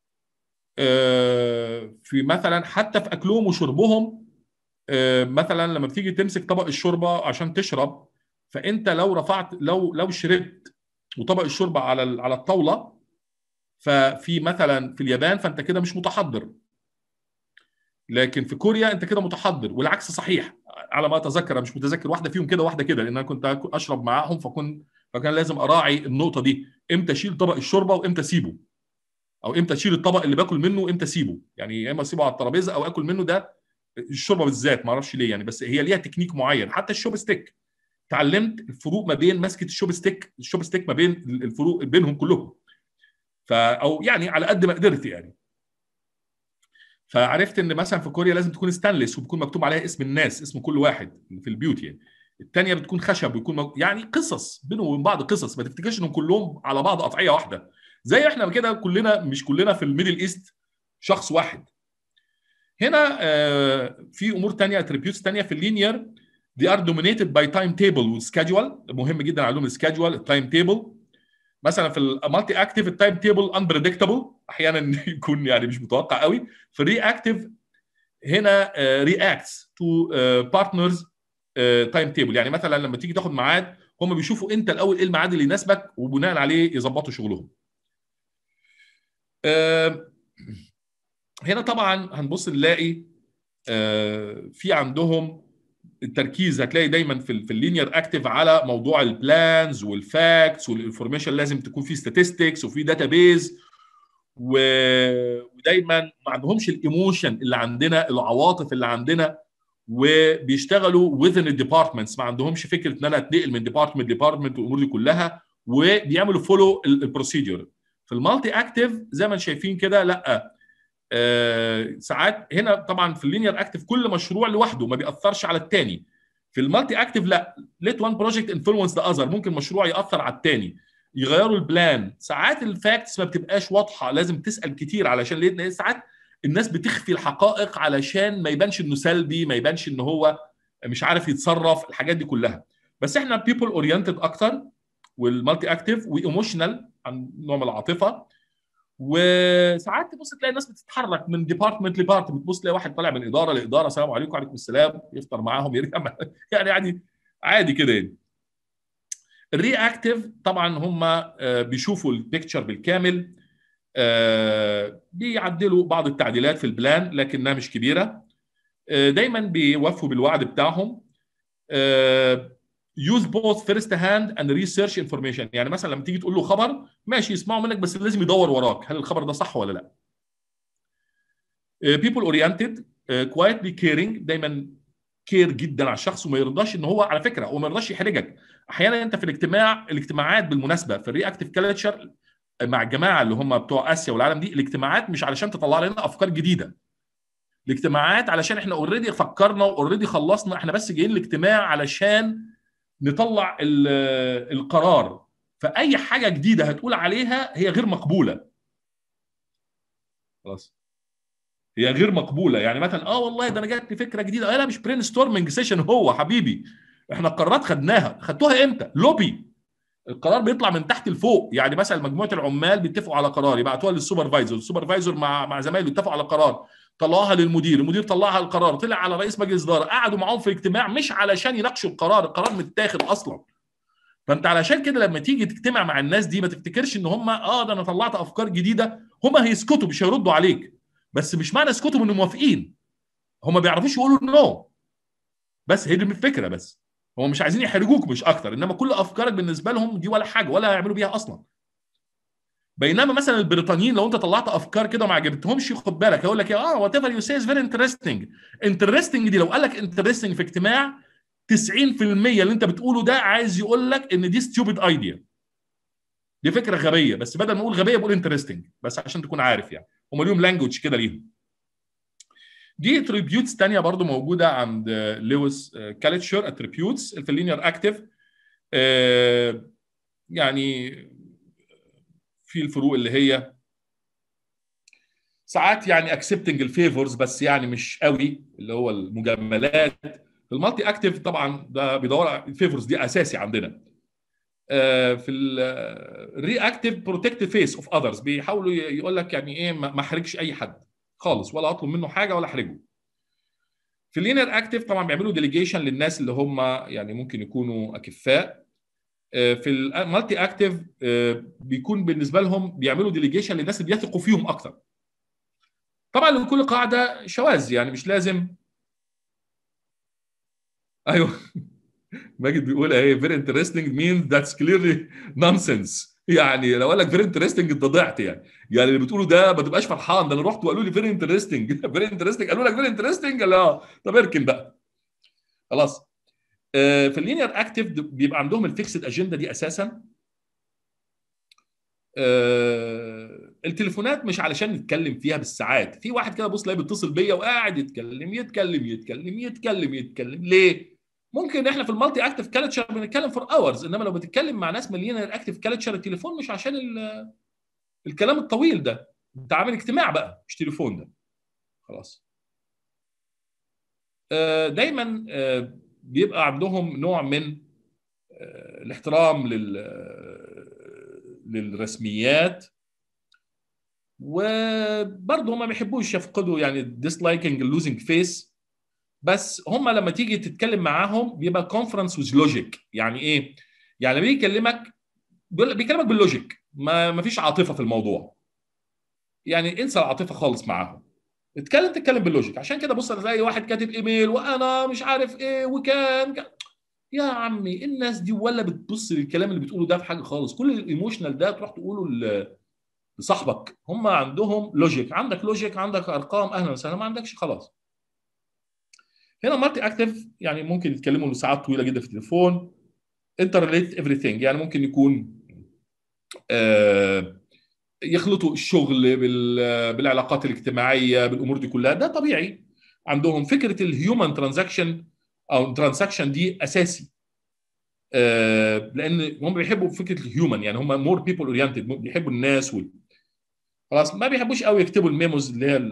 آه، في مثلا حتى في اكلهم وشربهم آه، مثلا لما بتيجي تمسك طبق الشوربه عشان تشرب فانت لو رفعت لو لو شربت وطبق الشوربه على ال- على الطاوله ففي مثلا في اليابان فانت كده مش متحضر لكن في كوريا انت كده متحضر والعكس صحيح على ما اتذكر أنا مش متذكر واحده فيهم كده واحده كده لان انا كنت اشرب معاهم فكنت فكان لازم اراعي النقطه دي امتى اشيل طبق الشوربه وامتى اسيبه او امتى اشيل الطبق اللي باكل منه وامتى اسيبه يعني يا اما اسيبه على الترابيزه او اكل منه ده الشوربه بالذات ما اعرفش ليه يعني بس هي ليها تكنيك معين حتى الشوب ستيك اتعلمت الفروق ما بين مسكه الشوب ستيك الشوب ستيك ما بين الفروق بينهم كلهم فا او يعني على قد ما قدرت يعني فعرفت ان مثلا في كوريا لازم تكون ستانلس وبيكون مكتوب عليها اسم الناس اسم كل واحد في البيوت يعني الثانيه بتكون خشب ويكون مك... يعني قصص بينهم وبين بعض قصص ما تفتكرش انهم كلهم على بعض قطعيه واحده زي احنا كده كلنا مش كلنا في الميدل ايست شخص واحد هنا آه، في امور تانية اتريبيوتس تانية في اللينير they are dominated by timetable والسكادجوال مهم جدا علوم السكادجوال التايم تيبل مثلا في المالتي اكتيف التايم تيبل unpredictable احيانا يكون يعني مش متوقع قوي في الري اكتيف هنا رياكتس تو بارتنرز تايم تيبل يعني مثلا لما تيجي تاخد ميعاد هم بيشوفوا انت الاول ايه الميعاد اللي يناسبك وبناء عليه يظبطوا شغلهم آه، هنا طبعا هنبص نلاقي آه، في عندهم التركيز هتلاقي دايما في ال- في اللينير اكتيف على موضوع البلانز والفاكتس والانفورميشن لازم تكون في statistics وفي داتابيز ودايما ما عندهمش الايموشن اللي عندنا العواطف اللي عندنا وبيشتغلوا within الديبارتمنتس ما عندهمش فكره ان انا اتنقل من ديبارتمنت ديبارتمنت والامور دي كلها وبيعملوا فولو البروسيدور في المالتي اكتيف زي ما انتم شايفين كده لا آه، ساعات هنا طبعا في اللينير اكتيف كل مشروع لوحده ما بيأثرش على الثاني في المالتي اكتيف لا ليت وان بروجكت انفلونس ذا اذر ممكن مشروع يأثر على الثاني يغيروا البلان ساعات الفاكتس ما بتبقاش واضحه لازم تسال كتير علشان لان ساعات الناس بتخفي الحقائق علشان ما يبانش انه سلبي ما يبانش ان هو مش عارف يتصرف الحاجات دي كلها بس احنا بيبل اورينتد اكتر والمالتي اكتيف وايموشنال عن نوع من العاطفه وساعات تبص تلاقي الناس بتتحرك من ديبارتمنت لديبارتمنت تبص تلاقي واحد طالع من اداره لاداره السلام عليكم وعليكم السلام يفطر معاهم يرجع يعني عادي عادي كده يعني الرياكتيف طبعا هم آه، بيشوفوا البيكتشر بالكامل آه، بيعدلوا بعض التعديلات في البلان لكنها مش كبيره آه، دايما بيوفوا بالوعد بتاعهم يوز بوث فيرست هاند اند ريسيرش انفورميشن يعني مثلا لما تيجي تقول له خبر ماشي يسمعه منك بس لازم يدور وراك هل الخبر ده صح ولا لا بيبل اورينتد كوايتلي كيرنج دايما كير جدا على الشخص وما يرضاش ان هو على فكره هو ما يرضاش يحرجك احيانا انت في الاجتماع الاجتماعات بالمناسبه في الرياكتيف كلتشر مع الجماعه اللي هم بتوع اسيا والعالم دي الاجتماعات مش علشان تطلع لنا افكار جديده الاجتماعات علشان احنا اوريدي فكرنا واوريدي خلصنا احنا بس جايين الاجتماع علشان نطلع ال- القرار فاي حاجه جديده هتقول عليها هي غير مقبوله خلاص هي غير مقبوله يعني مثلا اه والله ده انا جات لي فكره جديده آه لا مش برين ستورمنج سيشن هو حبيبي احنا القرارات خدناها خدتوها امتى لوبي القرار بيطلع من تحت لفوق يعني مثلا مجموعه العمال بيتفقوا على قرار يبعتوها للسوبرفايزر السوبرفايزر مع مع زمايله يتفقوا على قرار طلعوها للمدير المدير طلعها القرار طلع على رئيس مجلس اداره قعدوا معاهم في اجتماع مش علشان يناقشوا القرار القرار متاخد اصلا فانت علشان كده لما تيجي تجتمع مع الناس دي ما تفتكرش ان هم اه ده انا طلعت افكار جديده هم هيسكتوا مش هيردوا عليك بس مش معنى اسكتوا انهم موافقين هم ما بيعرفوش يقولوا نو بس هي دي الفكره بس هم مش عايزين يحرجوك مش اكتر انما كل افكارك بالنسبه لهم دي ولا حاجه ولا هيعملوا بيها اصلا بينما مثلا البريطانيين لو انت طلعت افكار كده وما عجبتهمش خد بالك هيقول لك اه وات ايفر يو سي از فيري انترستنج انترستنج دي لو قال لك انترستنج في اجتماع 90% اللي انت بتقوله ده عايز يقول لك ان دي ستوبid ايديا دي فكره غبيه بس بدل ما اقول غبيه بقول انترستنج بس عشان تكون عارف يعني هم ليهم لانجوج كده ليهم دي اتريبيوتس تانية برضو موجودة عند لويس كالتشر اتريبيوتس في اللينير اكتيف يعني في الفروق اللي هي ساعات يعني اكسبتنج الفيفورز بس يعني مش قوي اللي هو المجاملات في المالتي اكتيف طبعا ده بيدور على الفيفورز دي اساسي عندنا في الري اكتيف بروتكت فيس اوف اذرز بيحاولوا يقول لك يعني ايه ما احرجش اي حد خالص ولا اطلب منه حاجه ولا احرجه في اللينير اكتيف طبعا بيعملوا ديليجيشن للناس اللي هم يعني ممكن يكونوا اكفاء في المالتي اكتيف بيكون بالنسبه لهم بيعملوا ديليجيشن للناس اللي بيثقوا فيهم اكتر طبعا لكل قاعده شواذ يعني مش لازم ايوه ماجد بيقول ايه فيري انترستنج مين ذاتس كليرلي نونسنس يعني لو قال لك فيري انترستنج انت ضعت يعني يعني اللي بتقوله ده ما تبقاش فرحان ده انا رحت وقالوا لي فيري انترستنج فيري انترستنج قالوا لك فيري انترستنج لا طب اركن بقى خلاص في اللينير اكتيف بيبقى عندهم الفيكسد اجنده دي اساسا التليفونات مش علشان نتكلم فيها بالساعات في واحد كده بص تلاقيه بيتصل بيا وقاعد يتكلم يتكلم يتكلم يتكلم يتكلم ليه ممكن احنا في المالتي اكتيف كالتشر بنتكلم فور اورز انما لو بتتكلم مع ناس مليانه اكتيف كالتشر التليفون مش عشان الكلام الطويل ده انت عامل اجتماع بقى مش تليفون ده خلاص دايما بيبقى عندهم نوع من الاحترام لل للرسميات وبرضه هم ما بيحبوش يفقدوا يعني ديسلايكنج لوزنج فيس بس هم لما تيجي تتكلم معاهم بيبقى كونفرنس ويز لوجيك يعني ايه؟ يعني بيكلمك بيكلمك باللوجيك ما ما فيش عاطفه في الموضوع يعني انسى العاطفه خالص معاهم اتكلم تتكلم باللوجيك عشان كده بص تلاقي واحد كاتب ايميل وانا مش عارف ايه وكان كان. يا عمي الناس دي ولا بتبص للكلام اللي بتقوله ده في حاجه خالص كل الايموشنال ده تروح تقوله لصاحبك هم عندهم لوجيك عندك لوجيك عندك ارقام اهلا وسهلا ما عندكش خلاص هنا مالتي اكتف يعني ممكن يتكلموا لساعات طويله جدا في التليفون انترليت everything يعني ممكن يكون آه يخلطوا الشغل بالعلاقات الاجتماعيه بالامور دي كلها ده طبيعي عندهم فكره الهيومن ترانزاكشن او ترانزاكشن دي اساسي آه لان هم بيحبوا فكره الهيومن يعني هم مور بيبل اورينتد بيحبوا الناس وال... خلاص ما بيحبوش قوي يكتبوا الميموز اللي هي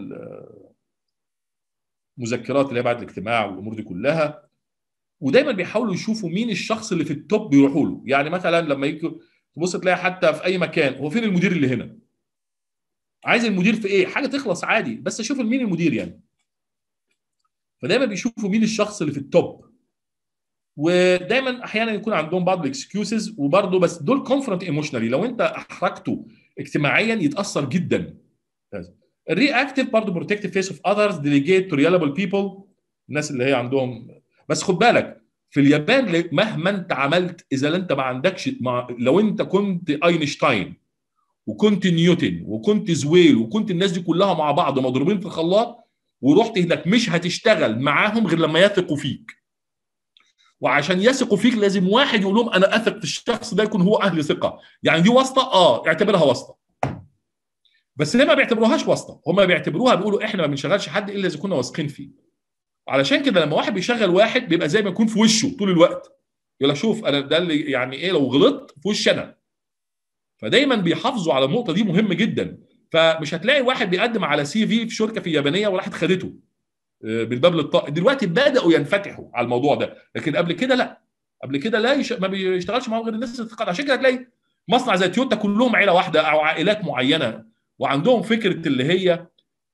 المذكرات اللي هي بعد الاجتماع والامور دي كلها ودايما بيحاولوا يشوفوا مين الشخص اللي في التوب بيروحوا له يعني مثلا لما يجي تبص تلاقي حتى في اي مكان هو فين المدير اللي هنا عايز المدير في ايه حاجه تخلص عادي بس اشوف مين المدير يعني فدايما بيشوفوا مين الشخص اللي في التوب ودايما احيانا يكون عندهم بعض الاكسكيوزز وبرضه بس دول كونفرنت ايموشنالي لو انت احرجته اجتماعيا يتاثر جدا الرياكتيف برضه بروتكتيف فيس اوف اذرز ديليجيت تو ريلابل بيبل الناس اللي هي عندهم بس خد بالك في اليابان مهما انت عملت اذا انت ما عندكش مع لو انت كنت اينشتاين وكنت نيوتن وكنت زويل وكنت الناس دي كلها مع بعض مضروبين في الخلاط ورحت هناك مش هتشتغل معاهم غير لما يثقوا فيك وعشان يثقوا فيك لازم واحد يقول لهم انا اثق في الشخص ده يكون هو اهل ثقه يعني دي واسطه اه اعتبرها واسطه بس هي ما بيعتبروهاش واسطه هم بيعتبروها بيقولوا احنا ما بنشغلش حد الا اذا كنا واثقين فيه علشان كده لما واحد بيشغل واحد بيبقى زي ما يكون في وشه طول الوقت يقول لك شوف انا ده اللي يعني ايه لو غلطت في وشي انا فدايما بيحافظوا على النقطه دي مهمه جدا فمش هتلاقي واحد بيقدم على سي في في شركه في اليابانيه وراحت خدته بالباب للطاق دلوقتي بداوا ينفتحوا على الموضوع ده لكن قبل كده لا قبل كده لا يش... ما بيشتغلش معاهم غير الناس الثقات عشان كده تلاقي مصنع زي تويوتا كلهم عيله واحده او عائلات معينه وعندهم فكره اللي هي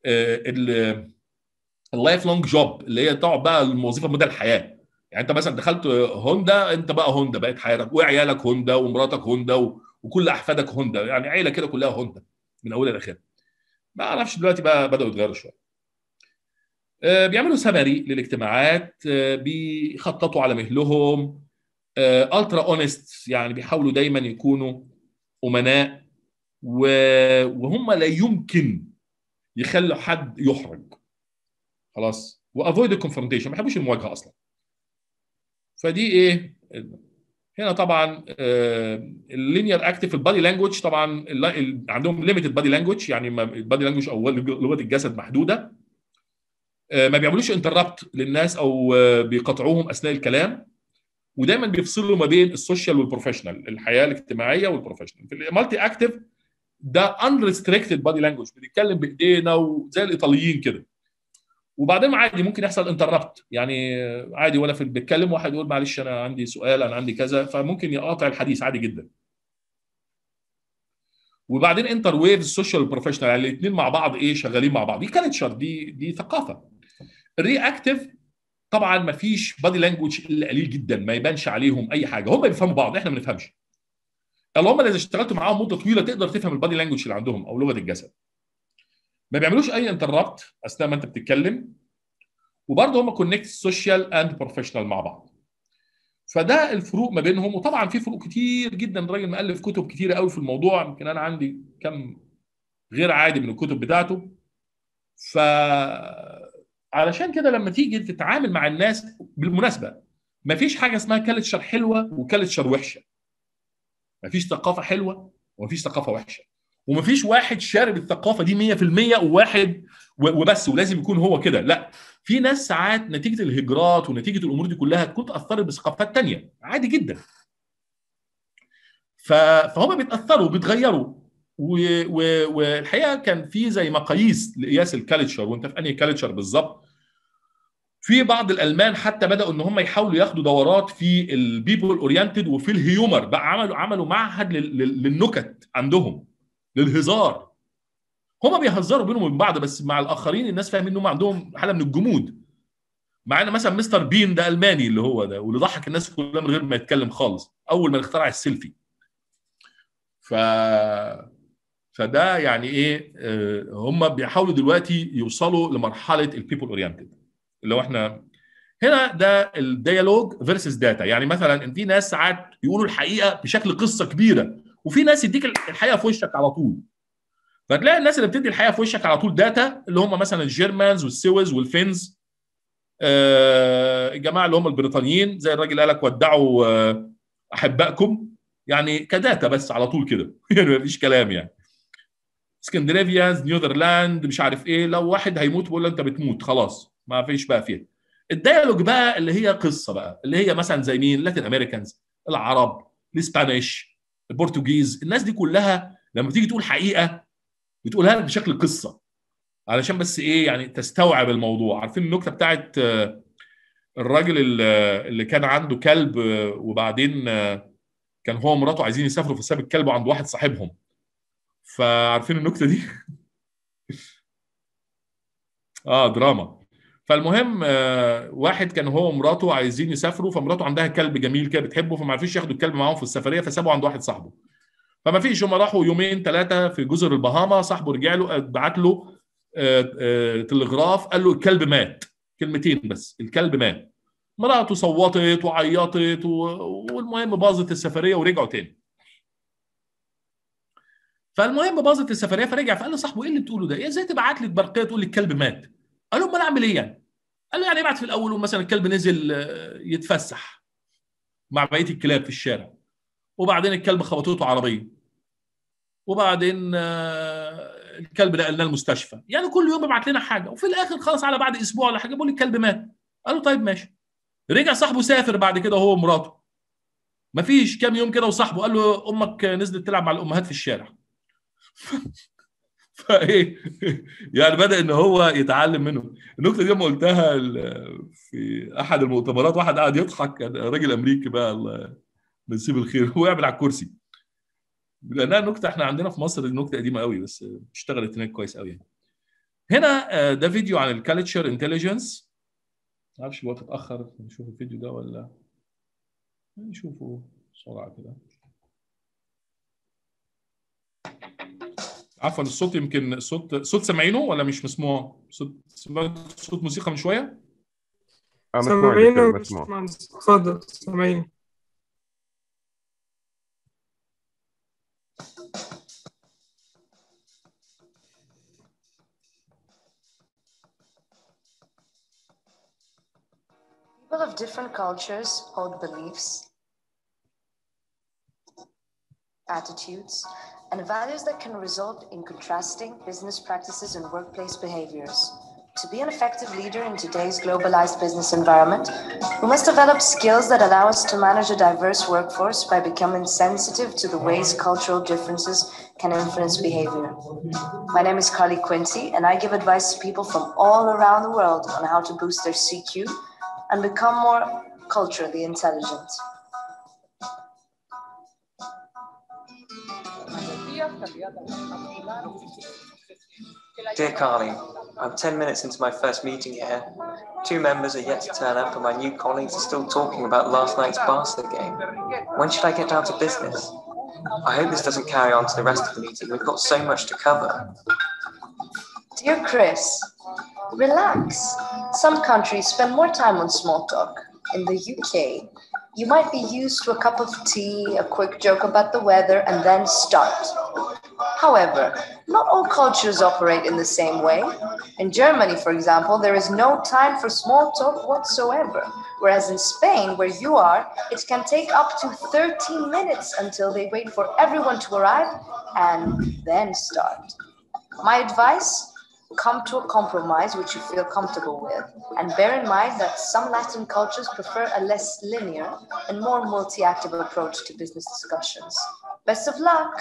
اللايف لونج جوب اللي هي تقعد بقى الموظفه مدى الحياه يعني انت مثلا دخلت هوندا انت بقى هوندا بقت حياتك وعيالك هوندا ومراتك هوندا و... وكل احفادك هوندا يعني عيله كده كلها هوندا من اولها لاخرها ما اعرفش دلوقتي بقى بداوا يتغيروا شويه بيعملوا سمري للاجتماعات بيخططوا على مهلهم الترا اونست يعني بيحاولوا دايما يكونوا امناء وهم لا يمكن يخلوا حد يحرج خلاص وافويد الكونفرونتيشن ما بيحبوش المواجهه اصلا فدي ايه هنا طبعا اللينير اكتف البادي لانجوج طبعا عندهم ليميتد بادي لانجوج يعني البادي لانجوج او لغه الجسد محدوده ما بيعملوش انتربت للناس او بيقطعوهم اثناء الكلام ودايما بيفصلوا ما بين السوشيال والبروفيشنال الحياه الاجتماعيه والبروفيشنال في المالتي اكتف ده انريستريكتد بادي لانجوج بنتكلم بايدينا وزي الايطاليين كده وبعدين عادي ممكن يحصل انتربت يعني عادي وانا في بتكلم واحد يقول معلش انا عندي سؤال انا عندي كذا فممكن يقاطع الحديث عادي جدا وبعدين انتر ويف السوشيال والبروفيشنال يعني الاثنين مع بعض ايه شغالين مع بعض دي كالتشر دي دي ثقافه الرياكتيف طبعا ما فيش بادي لانجوج الا قليل جدا ما يبانش عليهم اي حاجه هم بيفهموا بعض احنا ما بنفهمش اللهم اذا اشتغلت معاهم مده طويله تقدر تفهم البادي لانجوج اللي عندهم او لغه الجسد ما بيعملوش اي انتربت اثناء ما انت بتتكلم وبرضه هم كونكت سوشيال اند بروفيشنال مع بعض فده الفروق ما بينهم وطبعا في فروق كتير جدا الراجل مؤلف كتب كتيره قوي في الموضوع يمكن انا عندي كم غير عادي من الكتب بتاعته ف علشان كده لما تيجي تتعامل مع الناس بالمناسبه ما فيش حاجه اسمها كالتشر حلوه وكالتشر وحشه ما فيش ثقافه حلوه وما فيش ثقافه وحشه وما فيش واحد شارب الثقافه دي 100% وواحد وبس ولازم يكون هو كده لا في ناس ساعات نتيجه الهجرات ونتيجه الامور دي كلها تكون تاثرت بثقافات تانية عادي جدا فهم بيتاثروا بيتغيروا والحقيقه كان في زي مقاييس لقياس الكالتشر وانت في انهي كالتشر بالظبط في بعض الالمان حتى بداوا ان هم يحاولوا ياخدوا دورات في البيبل اورينتد وفي الهيومر بقى عملوا عملوا معهد للنكت عندهم للهزار هم بيهزروا بينهم وبين بعض بس مع الاخرين الناس فاهمين انهم عندهم حاله من الجمود مع ان مثلا مستر بين ده الماني اللي هو ده واللي ضحك الناس كلها من غير ما يتكلم خالص اول ما اخترع السيلفي ف فده يعني ايه هم بيحاولوا دلوقتي يوصلوا لمرحله البيبل اورينتد اللي هو احنا هنا ده الديالوج فيرسس داتا يعني مثلا في ناس ساعات يقولوا الحقيقه بشكل قصه كبيره وفي ناس يديك الحقيقه في وشك على طول فتلاقي الناس اللي بتدي الحقيقه في وشك على طول داتا اللي هم مثلا الجيرمانز والسويز والفينز آه الجماعه اللي هم البريطانيين زي الراجل قال لك ودعوا آه احبائكم يعني كداتا بس على طول كده يعني مفيش كلام يعني اسكندنافيانز نيوذرلاند مش عارف ايه لو واحد هيموت بيقول له انت بتموت خلاص ما فيش بقى فيها الديالوج بقى اللي هي قصه بقى اللي هي مثلا زي مين لاتين امريكانز العرب الاسبانيش البرتغيز الناس دي كلها لما تيجي تقول حقيقه بتقولها لك بشكل قصه علشان بس ايه يعني تستوعب الموضوع عارفين النكته بتاعت الراجل اللي كان عنده كلب وبعدين كان هو ومراته عايزين يسافروا فساب الكلب عند واحد صاحبهم فعارفين النكته دي اه دراما فالمهم آه واحد كان هو ومراته عايزين يسافروا فمراته عندها كلب جميل كده بتحبه فما عرفوش ياخدوا الكلب معاهم في السفريه فسابوا عند واحد صاحبه فما فيش هم راحوا يومين ثلاثه في جزر البهاما صاحبه رجع له بعت له آه آه تلغراف قال له الكلب مات كلمتين بس الكلب مات مراته صوتت وعيطت و... والمهم باظت السفريه ورجعوا تاني فالمهم باظت السفريه فرجع فقال لصاحبه ايه اللي بتقوله ده؟ ازاي تبعت لي برقيه تقول لي الكلب مات؟ قال له امال اعمل ايه يعني؟ قال له يعني ابعت في الاول مثلا الكلب نزل يتفسح مع بقيه الكلاب في الشارع وبعدين الكلب خبطته عربيه وبعدين الكلب نقلناه المستشفى يعني كل يوم بيبعت لنا حاجه وفي الاخر خلاص على بعد اسبوع ولا حاجه بيقول الكلب مات قال له طيب ماشي رجع صاحبه سافر بعد كده هو ومراته مفيش كام يوم كده وصاحبه قال له امك نزلت تلعب مع الامهات في الشارع فايه يعني بدا ان هو يتعلم منه النكته دي لما قلتها في احد المؤتمرات واحد قاعد يضحك كان راجل امريكي بقى الله نسيب الخير وقع على الكرسي لانها نكته احنا عندنا في مصر النكته قديمه قوي بس اشتغلت هناك كويس قوي يعني هنا ده فيديو عن الكالتشر انتليجنس ما اعرفش الوقت اتاخر نشوف الفيديو ده ولا نشوفه بسرعه كده عفوا الصوت يمكن صوت صوت سامعينه ولا مش مسموع؟ صوت صوت موسيقى من شويه؟ اه مسموع يا دكتور سامعينه مسموع اتفضل سامعينه People of different cultures hold beliefs, attitudes, and values that can result in contrasting business practices and workplace behaviors. To be an effective leader in today's globalized business environment, we must develop skills that allow us to manage a diverse workforce by becoming sensitive to the ways cultural differences can influence behavior. My name is Carly Quincy, and I give advice to people from all around the world on how to boost their CQ and become more culturally intelligent. Dear Carly, I'm 10 minutes into my first meeting here. Two members are yet to turn up, and my new colleagues are still talking about last night's Barca game. When should I get down to business? I hope this doesn't carry on to the rest of the meeting. We've got so much to cover. Dear Chris, relax. Some countries spend more time on small talk. In the UK, you might be used to a cup of tea, a quick joke about the weather, and then start. However, not all cultures operate in the same way. In Germany, for example, there is no time for small talk whatsoever. Whereas in Spain, where you are, it can take up to 13 minutes until they wait for everyone to arrive and then start. My advice come to a compromise which you feel comfortable with, and bear in mind that some Latin cultures prefer a less linear and more multi active approach to business discussions. Best of luck!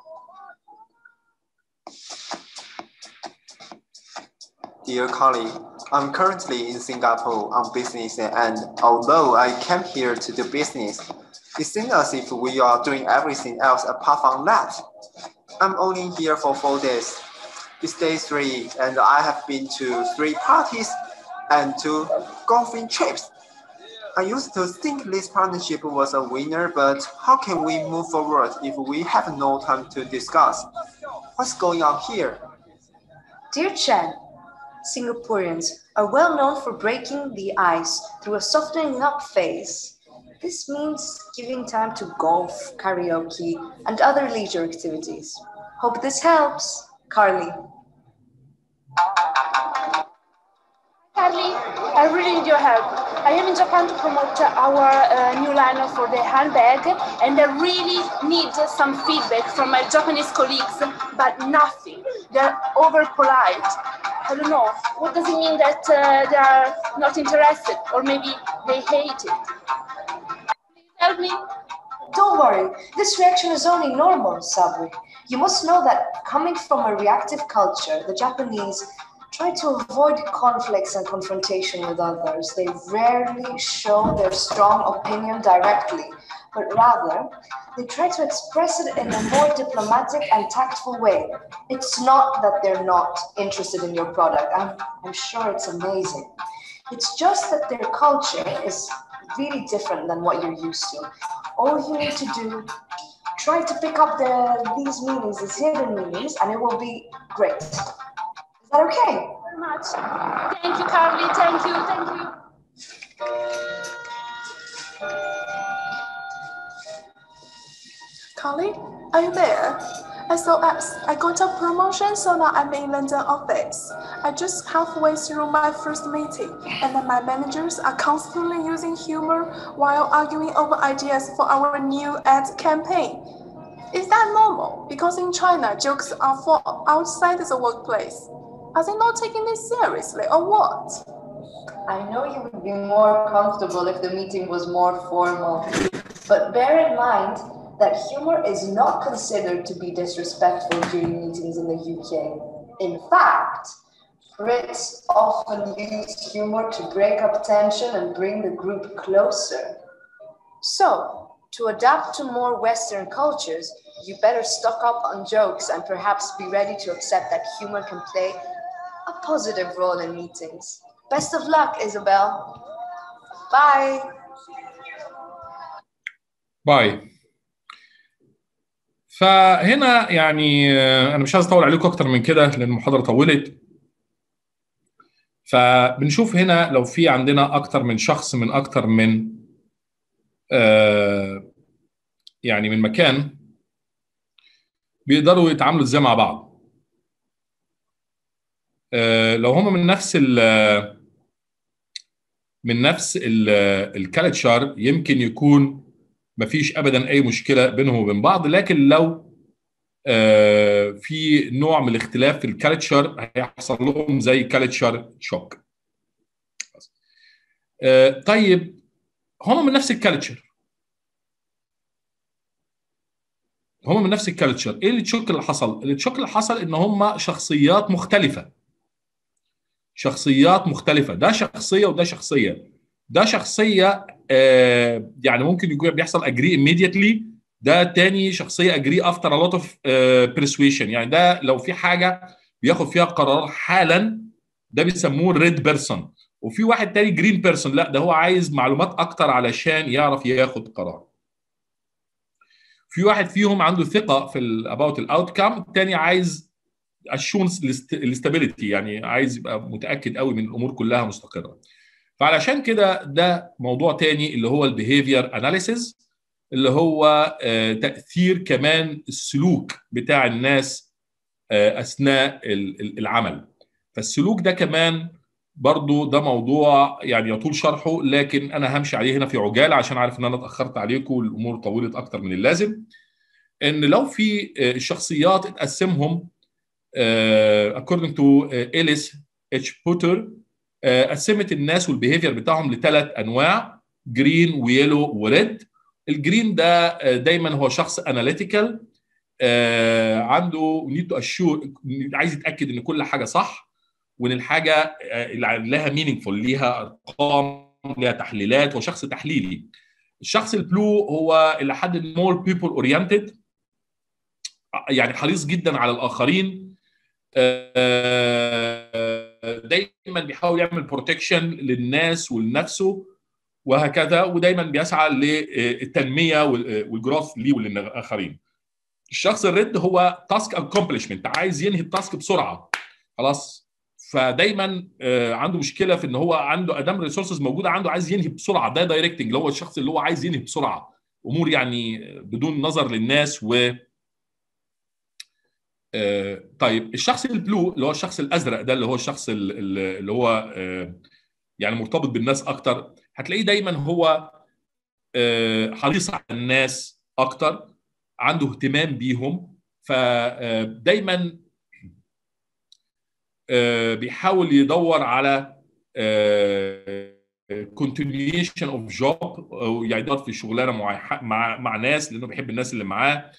Dear colleague, I'm currently in Singapore on business and although I came here to do business, it seems as if we are doing everything else apart from that. I'm only here for four days. It's day three and I have been to three parties and two golfing trips. I used to think this partnership was a winner, but how can we move forward if we have no time to discuss? What's going on here? Dear Chen, Singaporeans are well known for breaking the ice through a softening up phase. This means giving time to golf, karaoke, and other leisure activities. Hope this helps. Carly. Carly, I really need your help. I am in Japan to promote our uh, new line for the handbag, and I really need some feedback from my Japanese colleagues, but nothing. They're over polite. I don't know. What does it mean that uh, they are not interested, or maybe they hate it? Please help me. Don't worry, this reaction is only normal, Sabri. You must know that coming from a reactive culture, the Japanese try to avoid conflicts and confrontation with others. They rarely show their strong opinion directly, but rather they try to express it in a more diplomatic and tactful way. It's not that they're not interested in your product. I'm, I'm sure it's amazing. It's just that their culture is really different than what you're used to. All you need to do, try to pick up the these meanings, these hidden meanings, and it will be great. Is that okay? Very much. Thank you, Carly. Thank you. Thank you. Carly, are you there? SOS, I got a promotion, so now I'm in London office. I just halfway through my first meeting, and then my managers are constantly using humor while arguing over ideas for our new ad campaign. Is that normal? Because in China, jokes are for outside the workplace. Are they not taking this seriously, or what? I know you would be more comfortable if the meeting was more formal, but bear in mind that humor is not considered to be disrespectful during meetings in the UK. In fact, Brits often use humor to break up tension and bring the group closer. So, to adapt to more Western cultures, you better stock up on jokes and perhaps be ready to accept that humor can play a positive role in meetings. Best of luck, Isabel. Bye. باي فهنا يعني آه، انا مش عايز اطول عليكم اكتر من كده لان المحاضره طولت فبنشوف هنا لو في عندنا اكتر من شخص من اكتر من آه، يعني من مكان بيقدروا يتعاملوا ازاي مع بعض آه، لو هم من نفس ال من نفس الكالتشر يمكن يكون مفيش ابدا اي مشكله بينهم وبين بعض لكن لو آه، في نوع من الاختلاف في الكالتشر هيحصل لهم زي كالتشر شوك طيب هم من نفس الكالتشر هم من نفس الكالتشر ايه التشوك اللي حصل التشوك اللي حصل ان هم شخصيات مختلفه شخصيات مختلفه ده شخصيه وده شخصيه ده شخصيه آه يعني ممكن يكون بيحصل اجري immediately ده تاني شخصيه اجري افتر a lot of persuasion يعني ده لو في حاجه بياخد فيها قرار حالا ده بيسموه ريد بيرسون وفي واحد تاني جرين بيرسون لا ده هو عايز معلومات اكتر علشان يعرف ياخد قرار في واحد فيهم عنده ثقه في اباوت الاوتكم الثاني عايز اشونس الاستابيليتي يعني عايز يبقى متاكد قوي من الامور كلها مستقره فعلشان كده ده موضوع تاني اللي هو البيهيفير اناليسيز اللي هو تاثير كمان السلوك بتاع الناس اثناء العمل فالسلوك ده كمان برضو ده موضوع يعني يطول شرحه لكن انا همشي عليه هنا في عجاله عشان عارف ان انا اتاخرت عليكم والامور طولت اكتر من اللازم ان لو في الشخصيات اتقسمهم according to إليس اتش بوتر قسمت الناس والبيهيفير بتاعهم لثلاث انواع جرين ويلو وريد الجرين ده دايما هو شخص اناليتيكال عنده نيد تو اشور عايز يتاكد ان كل حاجه صح وان الحاجه لها مينينجفول ليها ارقام ليها تحليلات هو شخص تحليلي الشخص البلو هو الى حد مور بيبل اورينتد يعني حريص جدا على الاخرين دايما بيحاول يعمل بروتكشن للناس ولنفسه وهكذا ودايما بيسعى للتنميه والجروث ليه وللاخرين الشخص الريد هو تاسك اكومبلشمنت عايز ينهي التاسك بسرعه خلاص فدايما عنده مشكله في ان هو عنده ادام ريسورسز موجوده عنده عايز ينهي بسرعه ده دايركتنج اللي هو الشخص اللي هو عايز ينهي بسرعه امور يعني بدون نظر للناس و طيب الشخص البلو اللي هو الشخص الازرق ده اللي هو الشخص اللي هو يعني مرتبط بالناس اكتر هتلاقيه دايما هو حريص على الناس اكتر عنده اهتمام بيهم فدايما بيحاول يدور على continuation اوف جوب او يعني يدور في شغلانه مع مع, مع ناس لانه بيحب الناس اللي معاه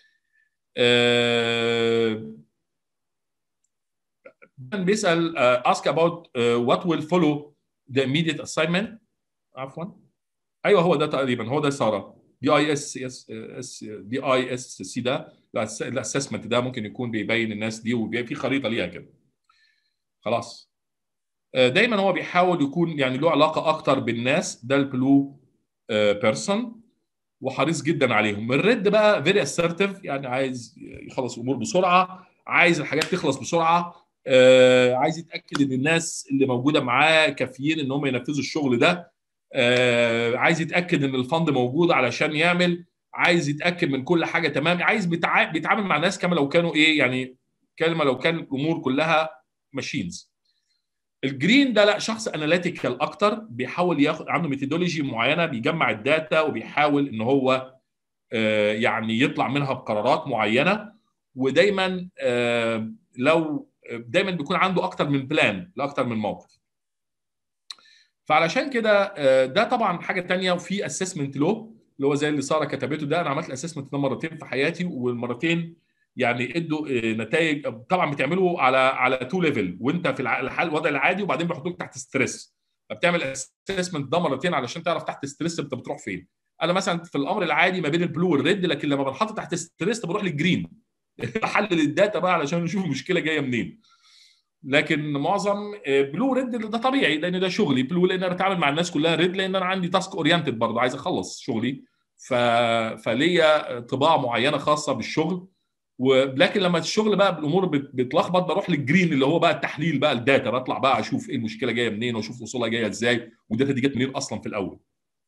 بيسال ask about what will follow the immediate assignment عفوا ايوه هو ده تقريبا هو ده ساره دي اي اس اس اس دي اي اس سي ده الاسسمنت ده ممكن يكون بيبين الناس دي وبيبقى في خريطه ليها كده خلاص آه، دايما هو بيحاول يكون يعني له علاقه اكتر بالناس ده البلو بيرسون وحريص جدا عليهم الريد بقى فيري اسيرتيف يعني عايز يخلص الامور بسرعه عايز الحاجات تخلص بسرعه آه، عايز يتاكد ان الناس اللي موجوده معاه كافيين ان هم ينفذوا الشغل ده آه، عايز يتاكد ان الفند موجود علشان يعمل عايز يتاكد من كل حاجه تمام عايز بيتع... بيتعامل مع الناس كما لو كانوا ايه يعني كلمه لو كان الامور كلها ماشينز الجرين ده لا شخص اناليتيكال اكتر بيحاول ياخد عنده ميثودولوجي معينه بيجمع الداتا وبيحاول ان هو آه، يعني يطلع منها بقرارات معينه ودايما آه، لو دايما بيكون عنده اكتر من بلان لاكتر من موقف فعلشان كده آه، ده طبعا حاجه تانية وفي اسسمنت لو اللي هو زي اللي ساره كتبته ده انا عملت الاسسمنت ده مرتين في حياتي والمرتين يعني ادوا آه، نتائج طبعا بتعمله على على تو ليفل وانت في الع- الحال الوضع العادي وبعدين بيحطوك تحت ستريس فبتعمل اسسمنت ده مرتين علشان تعرف تحت ستريس انت بتروح فين انا مثلا في الامر العادي ما بين البلو والريد لكن لما بنحط تحت ستريس بروح للجرين احلل الداتا بقى علشان نشوف المشكله جايه منين لكن معظم آه، بلو ريد ده طبيعي لان ده شغلي بلو لان انا بتعامل مع الناس كلها ريد لان انا عندي تاسك اورينتد برضه عايز اخلص شغلي ف... فليا طباع معينه خاصه بالشغل ولكن لما الشغل بقى بالامور بت- بتلخبط بروح للجرين اللي هو بقى التحليل بقى الداتا بطلع بقى اشوف ايه المشكله جايه منين واشوف وصولها جايه ازاي والداتا دي جت منين اصلا في الاول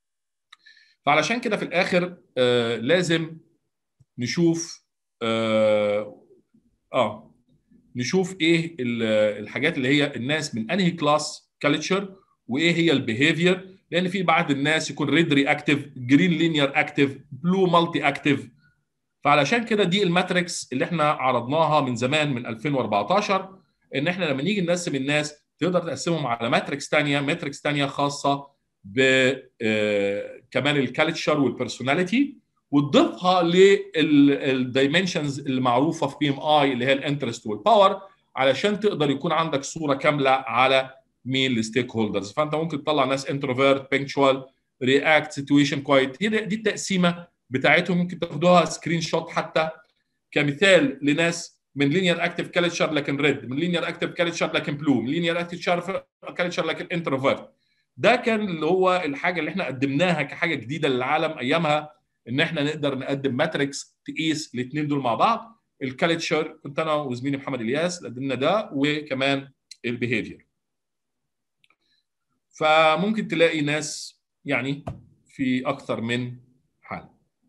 فعلشان كده في الاخر آه لازم نشوف اه, آه نشوف ايه ال- الحاجات اللي هي الناس من انهي كلاس كالتشر وايه هي البيهيفير لان في بعض الناس يكون ريد رياكتيف جرين لينير اكتيف بلو مالتي اكتيف فعلشان كده دي الماتريكس اللي احنا عرضناها من زمان من 2014 ان احنا لما نيجي نقسم الناس تقدر تقسمهم على ماتريكس ثانيه ماتريكس ثانيه خاصه ب آه، كمان الكالتشر والبيرسوناليتي وتضيفها للدايمنشنز اللي معروفه في بي ام اي اللي هي الانترست والباور علشان تقدر يكون عندك صوره كامله على مين الستيك هولدرز فانت ممكن تطلع ناس انتروفيرت بنكشوال رياكت سيتويشن كويت هي دي التقسيمه بتاعتهم ممكن تاخدوها سكرين شوت حتى كمثال لناس من لينير اكتيف كالتشر لكن ريد من لينير اكتيف كالتشر لكن بلو من لينير اكتيف كالتشر لكن انتروفيرت ده كان اللي هو الحاجه اللي احنا قدمناها كحاجه جديده للعالم ايامها ان احنا نقدر نقدم ماتريكس تقيس الاثنين دول مع بعض الكالتشر كنت انا وزميلي محمد الياس قدمنا ده وكمان البيهيفير فممكن تلاقي ناس يعني في اكثر من حال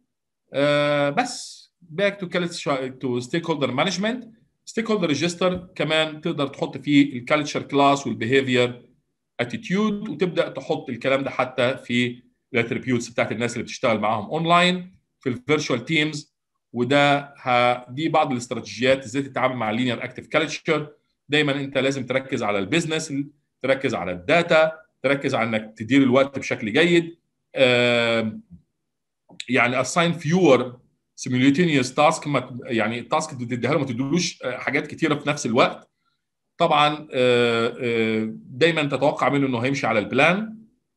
آه بس باك تو تو ستيك هولدر مانجمنت ستيك هولدر ريجستر كمان تقدر تحط فيه الكالتشر كلاس والبيهيفير اتيتيود وتبدا تحط الكلام ده حتى في الاتريبيوتس بتاعت الناس اللي بتشتغل معاهم اونلاين في الفيرتشوال تيمز وده ه... دي بعض الاستراتيجيات ازاي تتعامل مع اللينير اكتيف كالتشر دايما انت لازم تركز على البيزنس تركز على الداتا تركز على انك تدير الوقت بشكل جيد آه يعني assign fewer simultaneous task ما يعني التاسك اللي بتديها له ما تديلوش حاجات كتيره في نفس الوقت طبعا آه آه دايما تتوقع منه انه هيمشي على البلان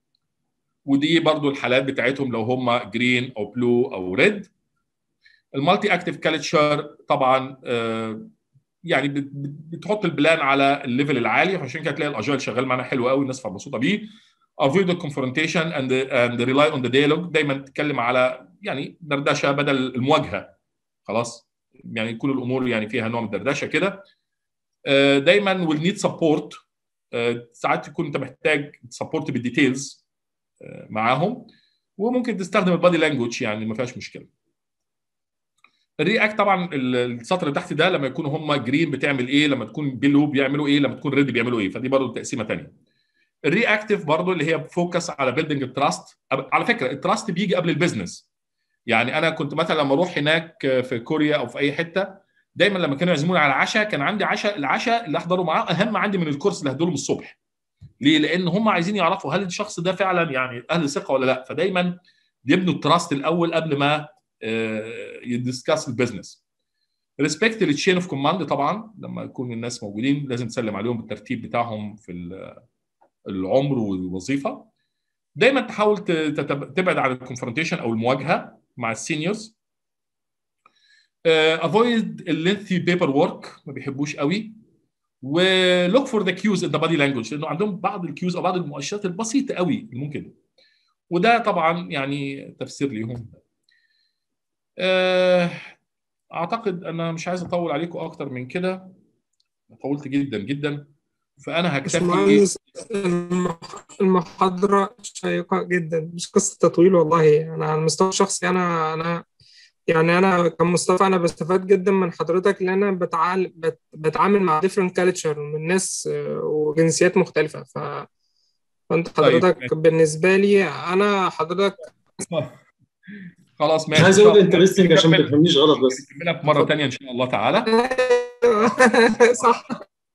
ودي برضو الحالات بتاعتهم لو هم جرين او بلو او ريد المالتي اكتيف كالتشر طبعا آه يعني بتحط البلان على الليفل العالي فعشان كده تلاقي الاجايل شغال معانا حلو قوي الناس مبسوطه بيه avoid the confrontation and and rely on the dialogue دايما تتكلم على يعني دردشه بدل المواجهه خلاص يعني كل الامور يعني فيها نوع من الدردشه كده دايما will need support ساعات تكون انت محتاج سبورت بالديتيلز معاهم وممكن تستخدم البادي لانجوج يعني ما فيهاش مشكله الرياكت طبعا السطر اللي تحت ده لما يكونوا هم جرين بتعمل ايه لما تكون بيلو بيعملوا ايه لما تكون ريد بيعملوا ايه فدي برضه تقسيمه ثانيه الرياكتيف برضه اللي هي فوكس على بيلدينج التراست على فكره التراست بيجي قبل البيزنس يعني انا كنت مثلا لما اروح هناك في كوريا او في اي حته دايما لما كانوا يعزموني على عشاء كان عندي عشاء العشاء اللي احضره معاه اهم عندي من الكورس اللي هدوله الصبح ليه؟ لان هم عايزين يعرفوا هل الشخص ده فعلا يعني اهل ثقه ولا لا فدايما بيبنوا التراست الاول قبل ما يدسكاس البيزنس ريسبكت للتشين اوف كوماند طبعا لما يكون الناس موجودين لازم تسلم عليهم بالترتيب بتاعهم في العمر والوظيفه دايما تحاول ت- تتب- تبعد عن الكونفرونتيشن او المواجهه مع السينيورز افويد اللينثي بيبر ورك ما بيحبوش قوي ولوك فور ذا كيوز ان ذا بادي لانجوج لانه عندهم بعض الكيوز او بعض المؤشرات البسيطه قوي اللي ممكن وده طبعا يعني تفسير ليهم آه، اعتقد انا مش عايز اطول عليكم اكتر من كده طولت جدا جدا فانا هكتفي باشمهندس المح- المحاضرة شيقة جدا مش قصة تطويل والله أنا على المستوى الشخصي أنا أنا يعني أنا كمصطفى أنا بستفاد جدا من حضرتك لأن أنا بتعال بت- بتعامل مع different culture من ناس آه، وجنسيات مختلفة ف فأنت طيب، حضرتك ماشي. بالنسبة لي أنا حضرتك خلاص مش ماشي عايز إن شاء اقول الله. انترستنج عشان ما نكمل- تفهمنيش غلط بس نكملها في مره ثانيه ان شاء الله تعالى صح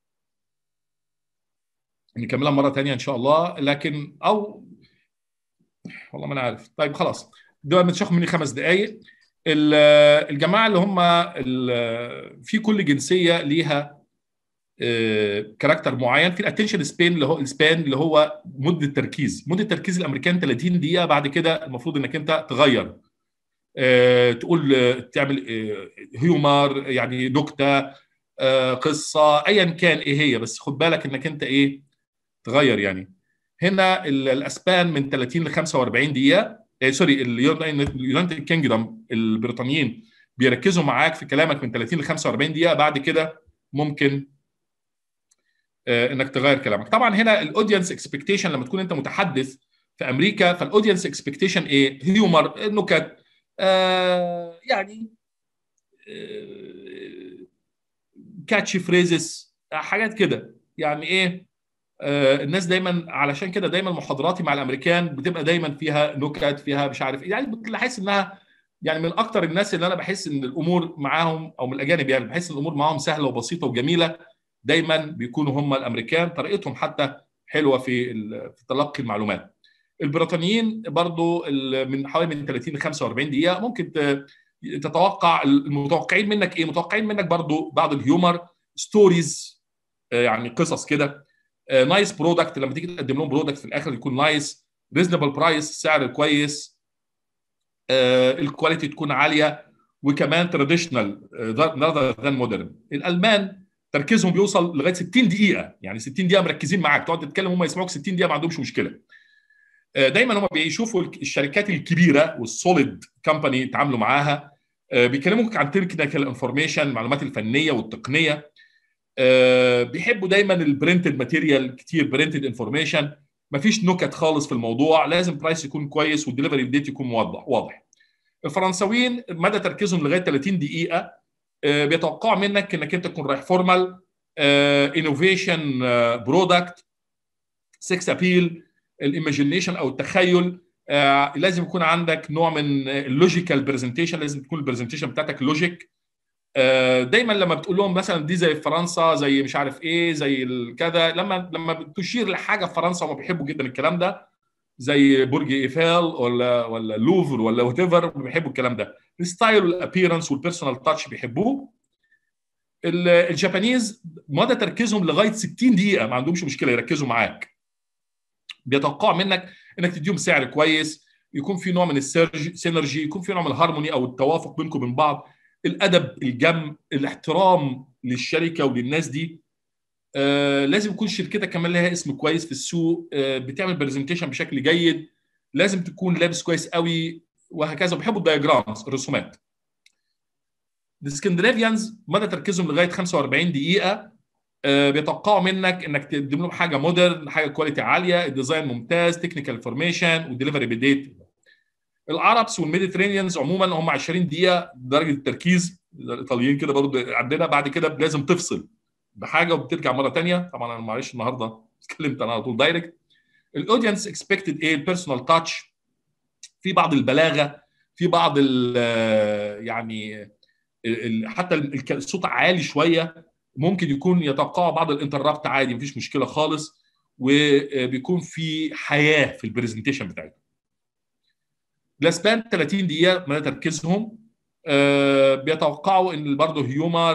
نكملها مره ثانيه ان شاء الله لكن او والله ما انا عارف طيب خلاص ده بتشاخد مني خمس دقائق ال- الجماعه اللي هم ال- في كل جنسيه ليها آه، كاركتر معين في الاتنشن سبين اللي هو السبان اللي هو مده تركيز مده تركيز الامريكان 30 دقيقه بعد كده المفروض انك انت تغير آه، تقول آه، تعمل آه، هيومر يعني نكته آه، قصه ايا كان ايه هي بس خد بالك انك انت ايه تغير يعني هنا ال- الاسبان من 30 ل 45 دقيقه آه، سوري اليونايتد كينجدوم البريطانيين بيركزوا معاك في كلامك من 30 ل 45 دقيقه بعد كده ممكن آه، انك تغير كلامك طبعا هنا الاودينس اكسبكتيشن لما تكون انت متحدث في امريكا فالاودينس اكسبكتيشن ايه هيومر نكت آه يعني كاتشي فريزز حاجات كده يعني ايه آه الناس دايما علشان كده دايما محاضراتي مع الامريكان بتبقى دايما فيها نكت فيها مش عارف ايه يعني بحس انها يعني من اكتر الناس اللي انا بحس ان الامور معاهم او من الاجانب يعني بحس ان الامور معاهم سهله وبسيطه وجميله دايما بيكونوا هم الامريكان طريقتهم حتى حلوه في ال- في تلقي المعلومات البريطانيين برضو ال- من حوالي من 30 ل 45 دقيقه ممكن ت- تتوقع المتوقعين منك ايه متوقعين منك برضو بعض الهيومر ستوريز يعني قصص كده نايس برودكت لما تيجي تقدم لهم برودكت في الاخر يكون نايس ريزونبل برايس سعر كويس الكواليتي تكون عاليه وكمان تراديشنال rather ذان مودرن الالمان تركيزهم بيوصل لغايه 60 دقيقه يعني 60 دقيقه مركزين معاك تقعد تتكلم هم يسمعوك 60 دقيقه ما عندهمش مشكله آه، دايما هم بيشوفوا الشركات الكبيره والسوليد كمباني يتعاملوا معاها آه، بيكلموك عن تكنيكال انفورميشن المعلومات الفنيه والتقنيه آه، بيحبوا دايما البرنتد ماتيريال كتير برنتد انفورميشن مفيش نكت خالص في الموضوع لازم برايس يكون كويس والدليفري ديت يكون موضح واضح الفرنساويين مدى تركيزهم لغايه 30 دقيقه آه، بيتوقعوا منك انك انت تكون رايح فورمال انوفيشن برودكت سكس ابيل الايماجينيشن او التخيل آه، لازم يكون عندك نوع من اللوجيكال برزنتيشن لازم تكون البرزنتيشن بتاعتك لوجيك آه، دايما لما بتقول لهم مثلا دي زي فرنسا زي مش عارف ايه زي ال- كذا لما لما بتشير لحاجه في فرنسا هم بيحبوا جدا الكلام ده زي برج ايفل ولا ولا لوفر ولا وات ايفر بيحبوا الكلام ده الستايل والابييرنس والبيرسونال تاتش بيحبوه ال- الجابانيز مدى تركيزهم لغايه 60 دقيقه ما عندهمش مشكله يركزوا معاك بيتوقعوا منك انك تديهم سعر كويس يكون في نوع من السيرج سينرجي يكون في نوع من الهارموني او التوافق بينكم وبين بعض الادب الجم الاحترام للشركه وللناس دي آه لازم يكون شركتك كمان لها اسم كويس في السوق آه بتعمل برزنتيشن بشكل جيد لازم تكون لابس كويس قوي وهكذا بيحبوا الدياجرامز الرسومات الاسكندنافيانز مدى تركيزهم لغايه 45 دقيقه آه، بيتوقعوا منك انك تقدم لهم حاجه مودرن حاجه كواليتي عاليه الديزاين ممتاز تكنيكال انفورميشن والدليفري بديت العربس والميديترينيانز عموما هم 20 دقيقه درجه التركيز الايطاليين كده برضه عندنا بعد كده لازم تفصل بحاجه وبترجع مره ثانيه طبعا انا معلش النهارده اتكلمت انا على طول دايركت الاودينس اكسبكتد ايه البيرسونال تاتش في بعض البلاغه في بعض ال يعني ال- حتى ال- الصوت عالي شويه ممكن يكون يتوقعوا بعض الانترابت عادي مفيش مشكله خالص وبيكون في حياه في البرزنتيشن بتاعتهم الاسبان 30 دقيقه مدى تركيزهم آه، بيتوقعوا ان برضه هيومر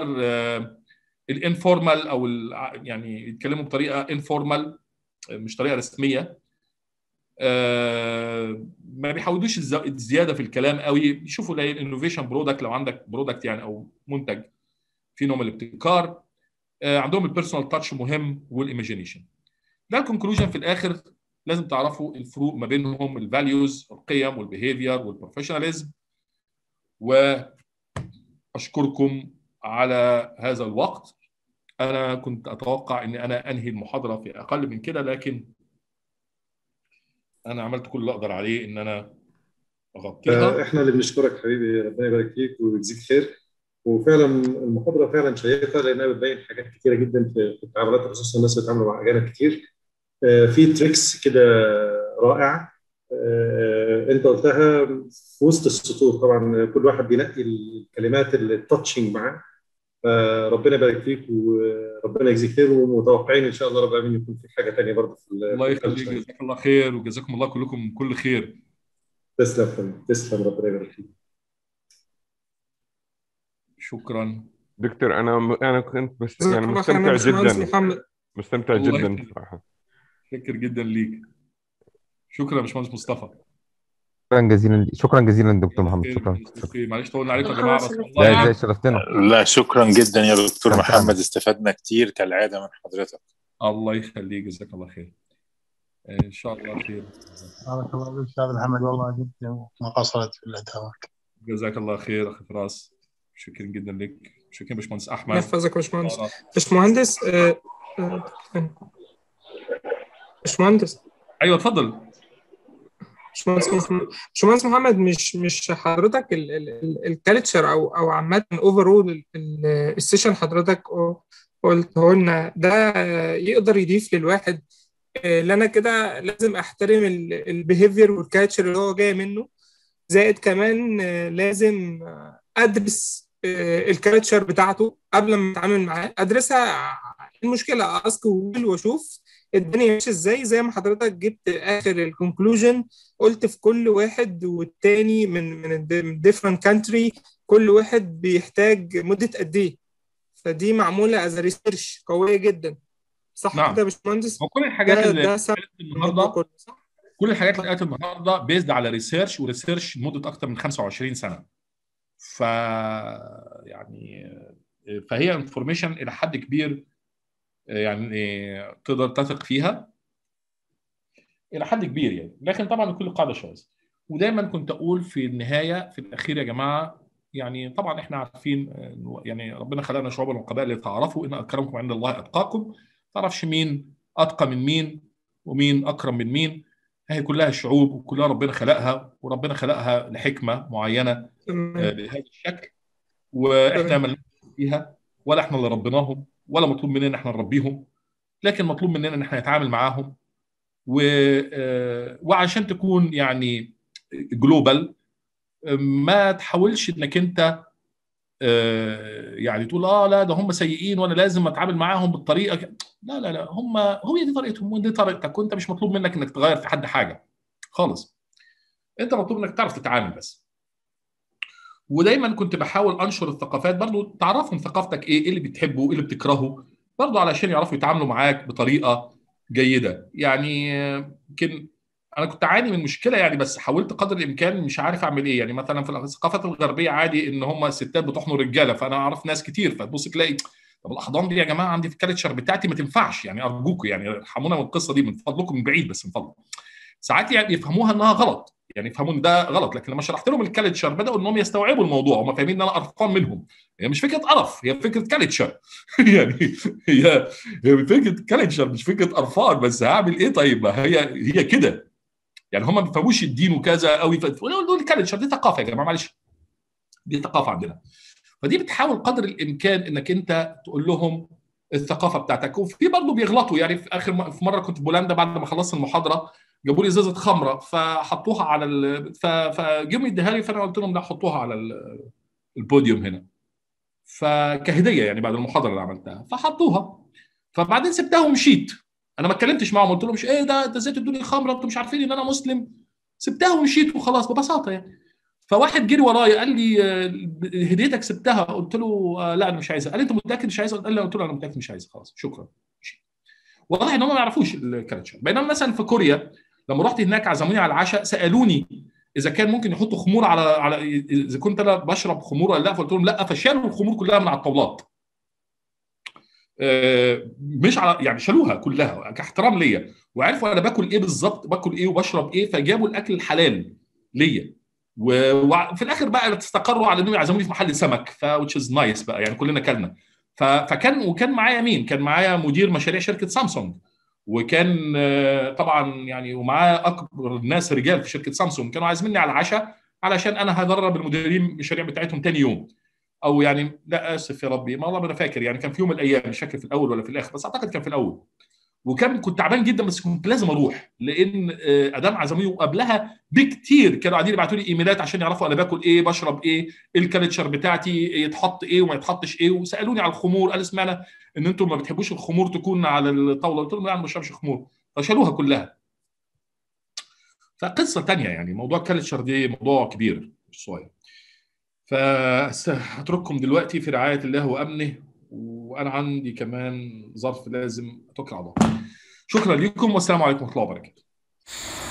الانفورمال او ال- يعني يتكلموا بطريقه انفورمال مش طريقه رسميه آه، ما بيحاولوش الز- الزياده في الكلام قوي بيشوفوا الانوفيشن برودكت لو عندك برودكت يعني او منتج في نوع من الابتكار آه، عندهم البيرسونال تاتش مهم والايماجينيشن ده الكونكلوجن في الاخر لازم تعرفوا الفروق ما بينهم الفاليوز القيم والبيهيفير والبروفيشناليزم واشكركم على هذا الوقت انا كنت اتوقع ان انا انهي المحاضره في اقل من كده لكن انا عملت كل اللي اقدر عليه ان انا اغطيها آه، احنا اللي بنشكرك حبيبي ربنا يبارك فيك ويجزيك خير وفعلا المحاضره فعلا شيقه لانها بتبين حاجات كتيره جدا في في التعاملات خصوصا الناس اللي بيتعاملوا مع اجانب كتير آه، في تريكس كده رائعه آه، انت قلتها في وسط السطور طبعا كل واحد بينقي الكلمات اللي التاتشنج معاه فربنا يبارك فيك وربنا يجزيك خير ومتوقعين ان شاء الله رب العالمين يكون في حاجه ثانيه برضه في الله يخليك جزاك الله خير وجزاكم الله كلكم كل خير تسلم فندم تسلم ربنا يبارك فيك شكرا دكتور انا انا كنت بس جزاك يعني الله خير مستمتع يا باشمهندس جدا محمد مستمتع الله جدا يخليك. بصراحه شكر جدا ليك شكرا يا باشمهندس مصطفى شكرا جزيلا شكرا جزيلا دكتور محمد شكرا أوكي، معلش طولنا عليكم يا جماعه بس لا والله ازاي شرفتنا لا شكرا جدا يا دكتور محمد استفدنا كتير كالعاده من حضرتك الله يخليك جزاك الله خير ان شاء الله خير بارك الله فيك استاذ محمد والله جدا ما قصرت في الاداء جزاك الله خير اخي فراس شكرا جدا لك شكرا باشمهندس احمد يحفظك يا باشمهندس آه. باشمهندس آه، آه، باشمهندس ايوه اتفضل باشمهندس محمد باشمهندس محمد مش مش حضرتك الكالتشر او او عامه اوفرول السيشن حضرتك قلته لنا ده يقدر يضيف للواحد آه، اللي انا كده لازم احترم البيهيفير والكالتشر اللي هو جاي منه زائد كمان آه، لازم آه، ادرس الكالتشر بتاعته قبل ما اتعامل معاه ادرسها المشكله اسك جوجل واشوف الدنيا ماشيه ازاي زي ما حضرتك جبت اخر الكونكلوجن قلت في كل واحد والتاني من من ديفرنت كانتري كل واحد بيحتاج مده قد ايه فدي معموله از ريسيرش قويه جدا صح نعم. كده يا باشمهندس هو كل الحاجات ده- اللي ده قالت سبب النهارده كله صح كل الحاجات اللي قالت النهارده بيزد على ريسيرش وريسيرش لمده اكثر من 25 سنه ف يعني فهي انفورميشن الى حد كبير يعني تقدر تثق فيها الى حد كبير يعني لكن طبعا كل قاعده شاذ ودايما كنت اقول في النهايه في الاخير يا جماعه يعني طبعا احنا عارفين إنه يعني ربنا خلقنا شعوبا وقبائل لتعارفوا ان اكرمكم عند الله اتقاكم ما تعرفش مين اتقى من مين ومين اكرم من مين هي كلها شعوب وكلها ربنا خلقها وربنا خلقها لحكمه معينه آه، تمام بهذا الشكل واحنا ما فيها ولا احنا اللي ربيناهم ولا مطلوب مننا ان احنا نربيهم لكن مطلوب مننا ان احنا نتعامل معاهم و آه، وعشان تكون يعني جلوبال ما تحاولش انك انت آه، يعني تقول اه لا ده هم سيئين وانا لازم اتعامل معاهم بالطريقه ك- لا لا لا هم هو دي طريقتهم ودي طريقتك وانت مش مطلوب منك انك تغير في حد حاجه خالص انت مطلوب انك تعرف تتعامل بس ودايما كنت بحاول انشر الثقافات برضو تعرفهم ثقافتك ايه ايه اللي بتحبه ايه اللي بتكرهه برضو علشان يعرفوا يتعاملوا معاك بطريقه جيده يعني آه، يمكن انا كنت اعاني من مشكله يعني بس حاولت قدر الامكان مش عارف اعمل ايه يعني مثلا في الثقافات الغربيه عادي ان هم الستات بتحضن رجاله فانا اعرف ناس كتير فتبص تلاقي طب الاحضان دي يا جماعه عندي في الكالتشر بتاعتي ما تنفعش يعني ارجوكم يعني ارحمونا من القصه دي من فضلكم من بعيد بس من فضلكم ساعات يعني يفهموها انها غلط يعني يفهموا ان ده غلط لكن لما شرحت لهم الكالتشر بداوا انهم يستوعبوا الموضوع هم فاهمين ان انا قرفان منهم هي مش فكره قرف هي فكره كالتشر يعني هي هي فكره كالتشر مش فكره قرفان بس هعمل ايه طيب ما هي هي كده يعني هم ما بيفهموش الدين وكذا قوي فدول الكالتشر دي ثقافه يا جماعه معلش دي ثقافه عندنا فدي بتحاول قدر الامكان انك انت تقول لهم الثقافه بتاعتك وفي برضه بيغلطوا يعني في اخر م- في مره كنت في بولندا بعد ما خلصت المحاضره جابوا لي ازازه خمره فحطوها على ال... ف... فجم يديها لي فانا قلت لهم لا حطوها على ال... البوديوم هنا فكهديه يعني بعد المحاضره اللي عملتها فحطوها فبعدين سبتها ومشيت انا ما اتكلمتش معاهم قلت لهم مش ايه ده ده ازاي تدوني خمره انتوا مش عارفين ان انا مسلم سبتها ومشيت وخلاص ببساطه يعني فواحد جري ورايا قال لي آه، هديتك سبتها قلت له آه، لا انا مش عايزها قال لي انت متاكد مش عايزها قال لي قلت له انا متاكد مش عايزها خلاص شكرا واضح ان هم ما يعرفوش الكالتشر بينما مثلا في كوريا لما رحت هناك عزموني على العشاء سالوني اذا كان ممكن يحطوا خمور على على اذا كنت انا بشرب خمور ولا لا فقلت لهم لا فشالوا الخمور كلها من على الطاولات آه، مش على يعني شالوها كلها كاحترام ليا وعرفوا انا باكل ايه بالظبط باكل ايه وبشرب ايه فجابوا الاكل الحلال ليا و- وفي الاخر بقى استقروا على انهم يعزموني في محل سمك ف which is nice بقى يعني كلنا كلنا ف- فكان وكان معايا مين؟ كان معايا مدير مشاريع شركه سامسونج وكان آه، طبعا يعني ومعاه اكبر الناس رجال في شركه سامسونج كانوا عازميني على العشاء علشان انا هدرب المديرين المشاريع بتاعتهم تاني يوم او يعني لا اسف يا ربي ما والله ما انا فاكر يعني كان في يوم من الايام مش فاكر في الاول ولا في الاخر بس اعتقد كان في الاول وكان كنت تعبان جدا بس كنت لازم اروح لان آه، ادام عزموني وقبلها بكتير كانوا قاعدين يبعتوا لي ايميلات عشان يعرفوا انا باكل ايه بشرب ايه إيه الكالتشر بتاعتي يتحط ايه وما يتحطش ايه وسالوني على الخمور قال سمعنا ان انتم ما بتحبوش الخمور تكون على الطاوله قلت لهم لا انا ما بشربش خمور فشالوها كلها فقصه تانية يعني موضوع الكالتشر دي موضوع كبير مش صغير فهترككم دلوقتي في رعايه الله وامنه وانا عندي كمان ظرف لازم اتوكل على الله شكرا لكم والسلام عليكم ورحمه الله وبركاته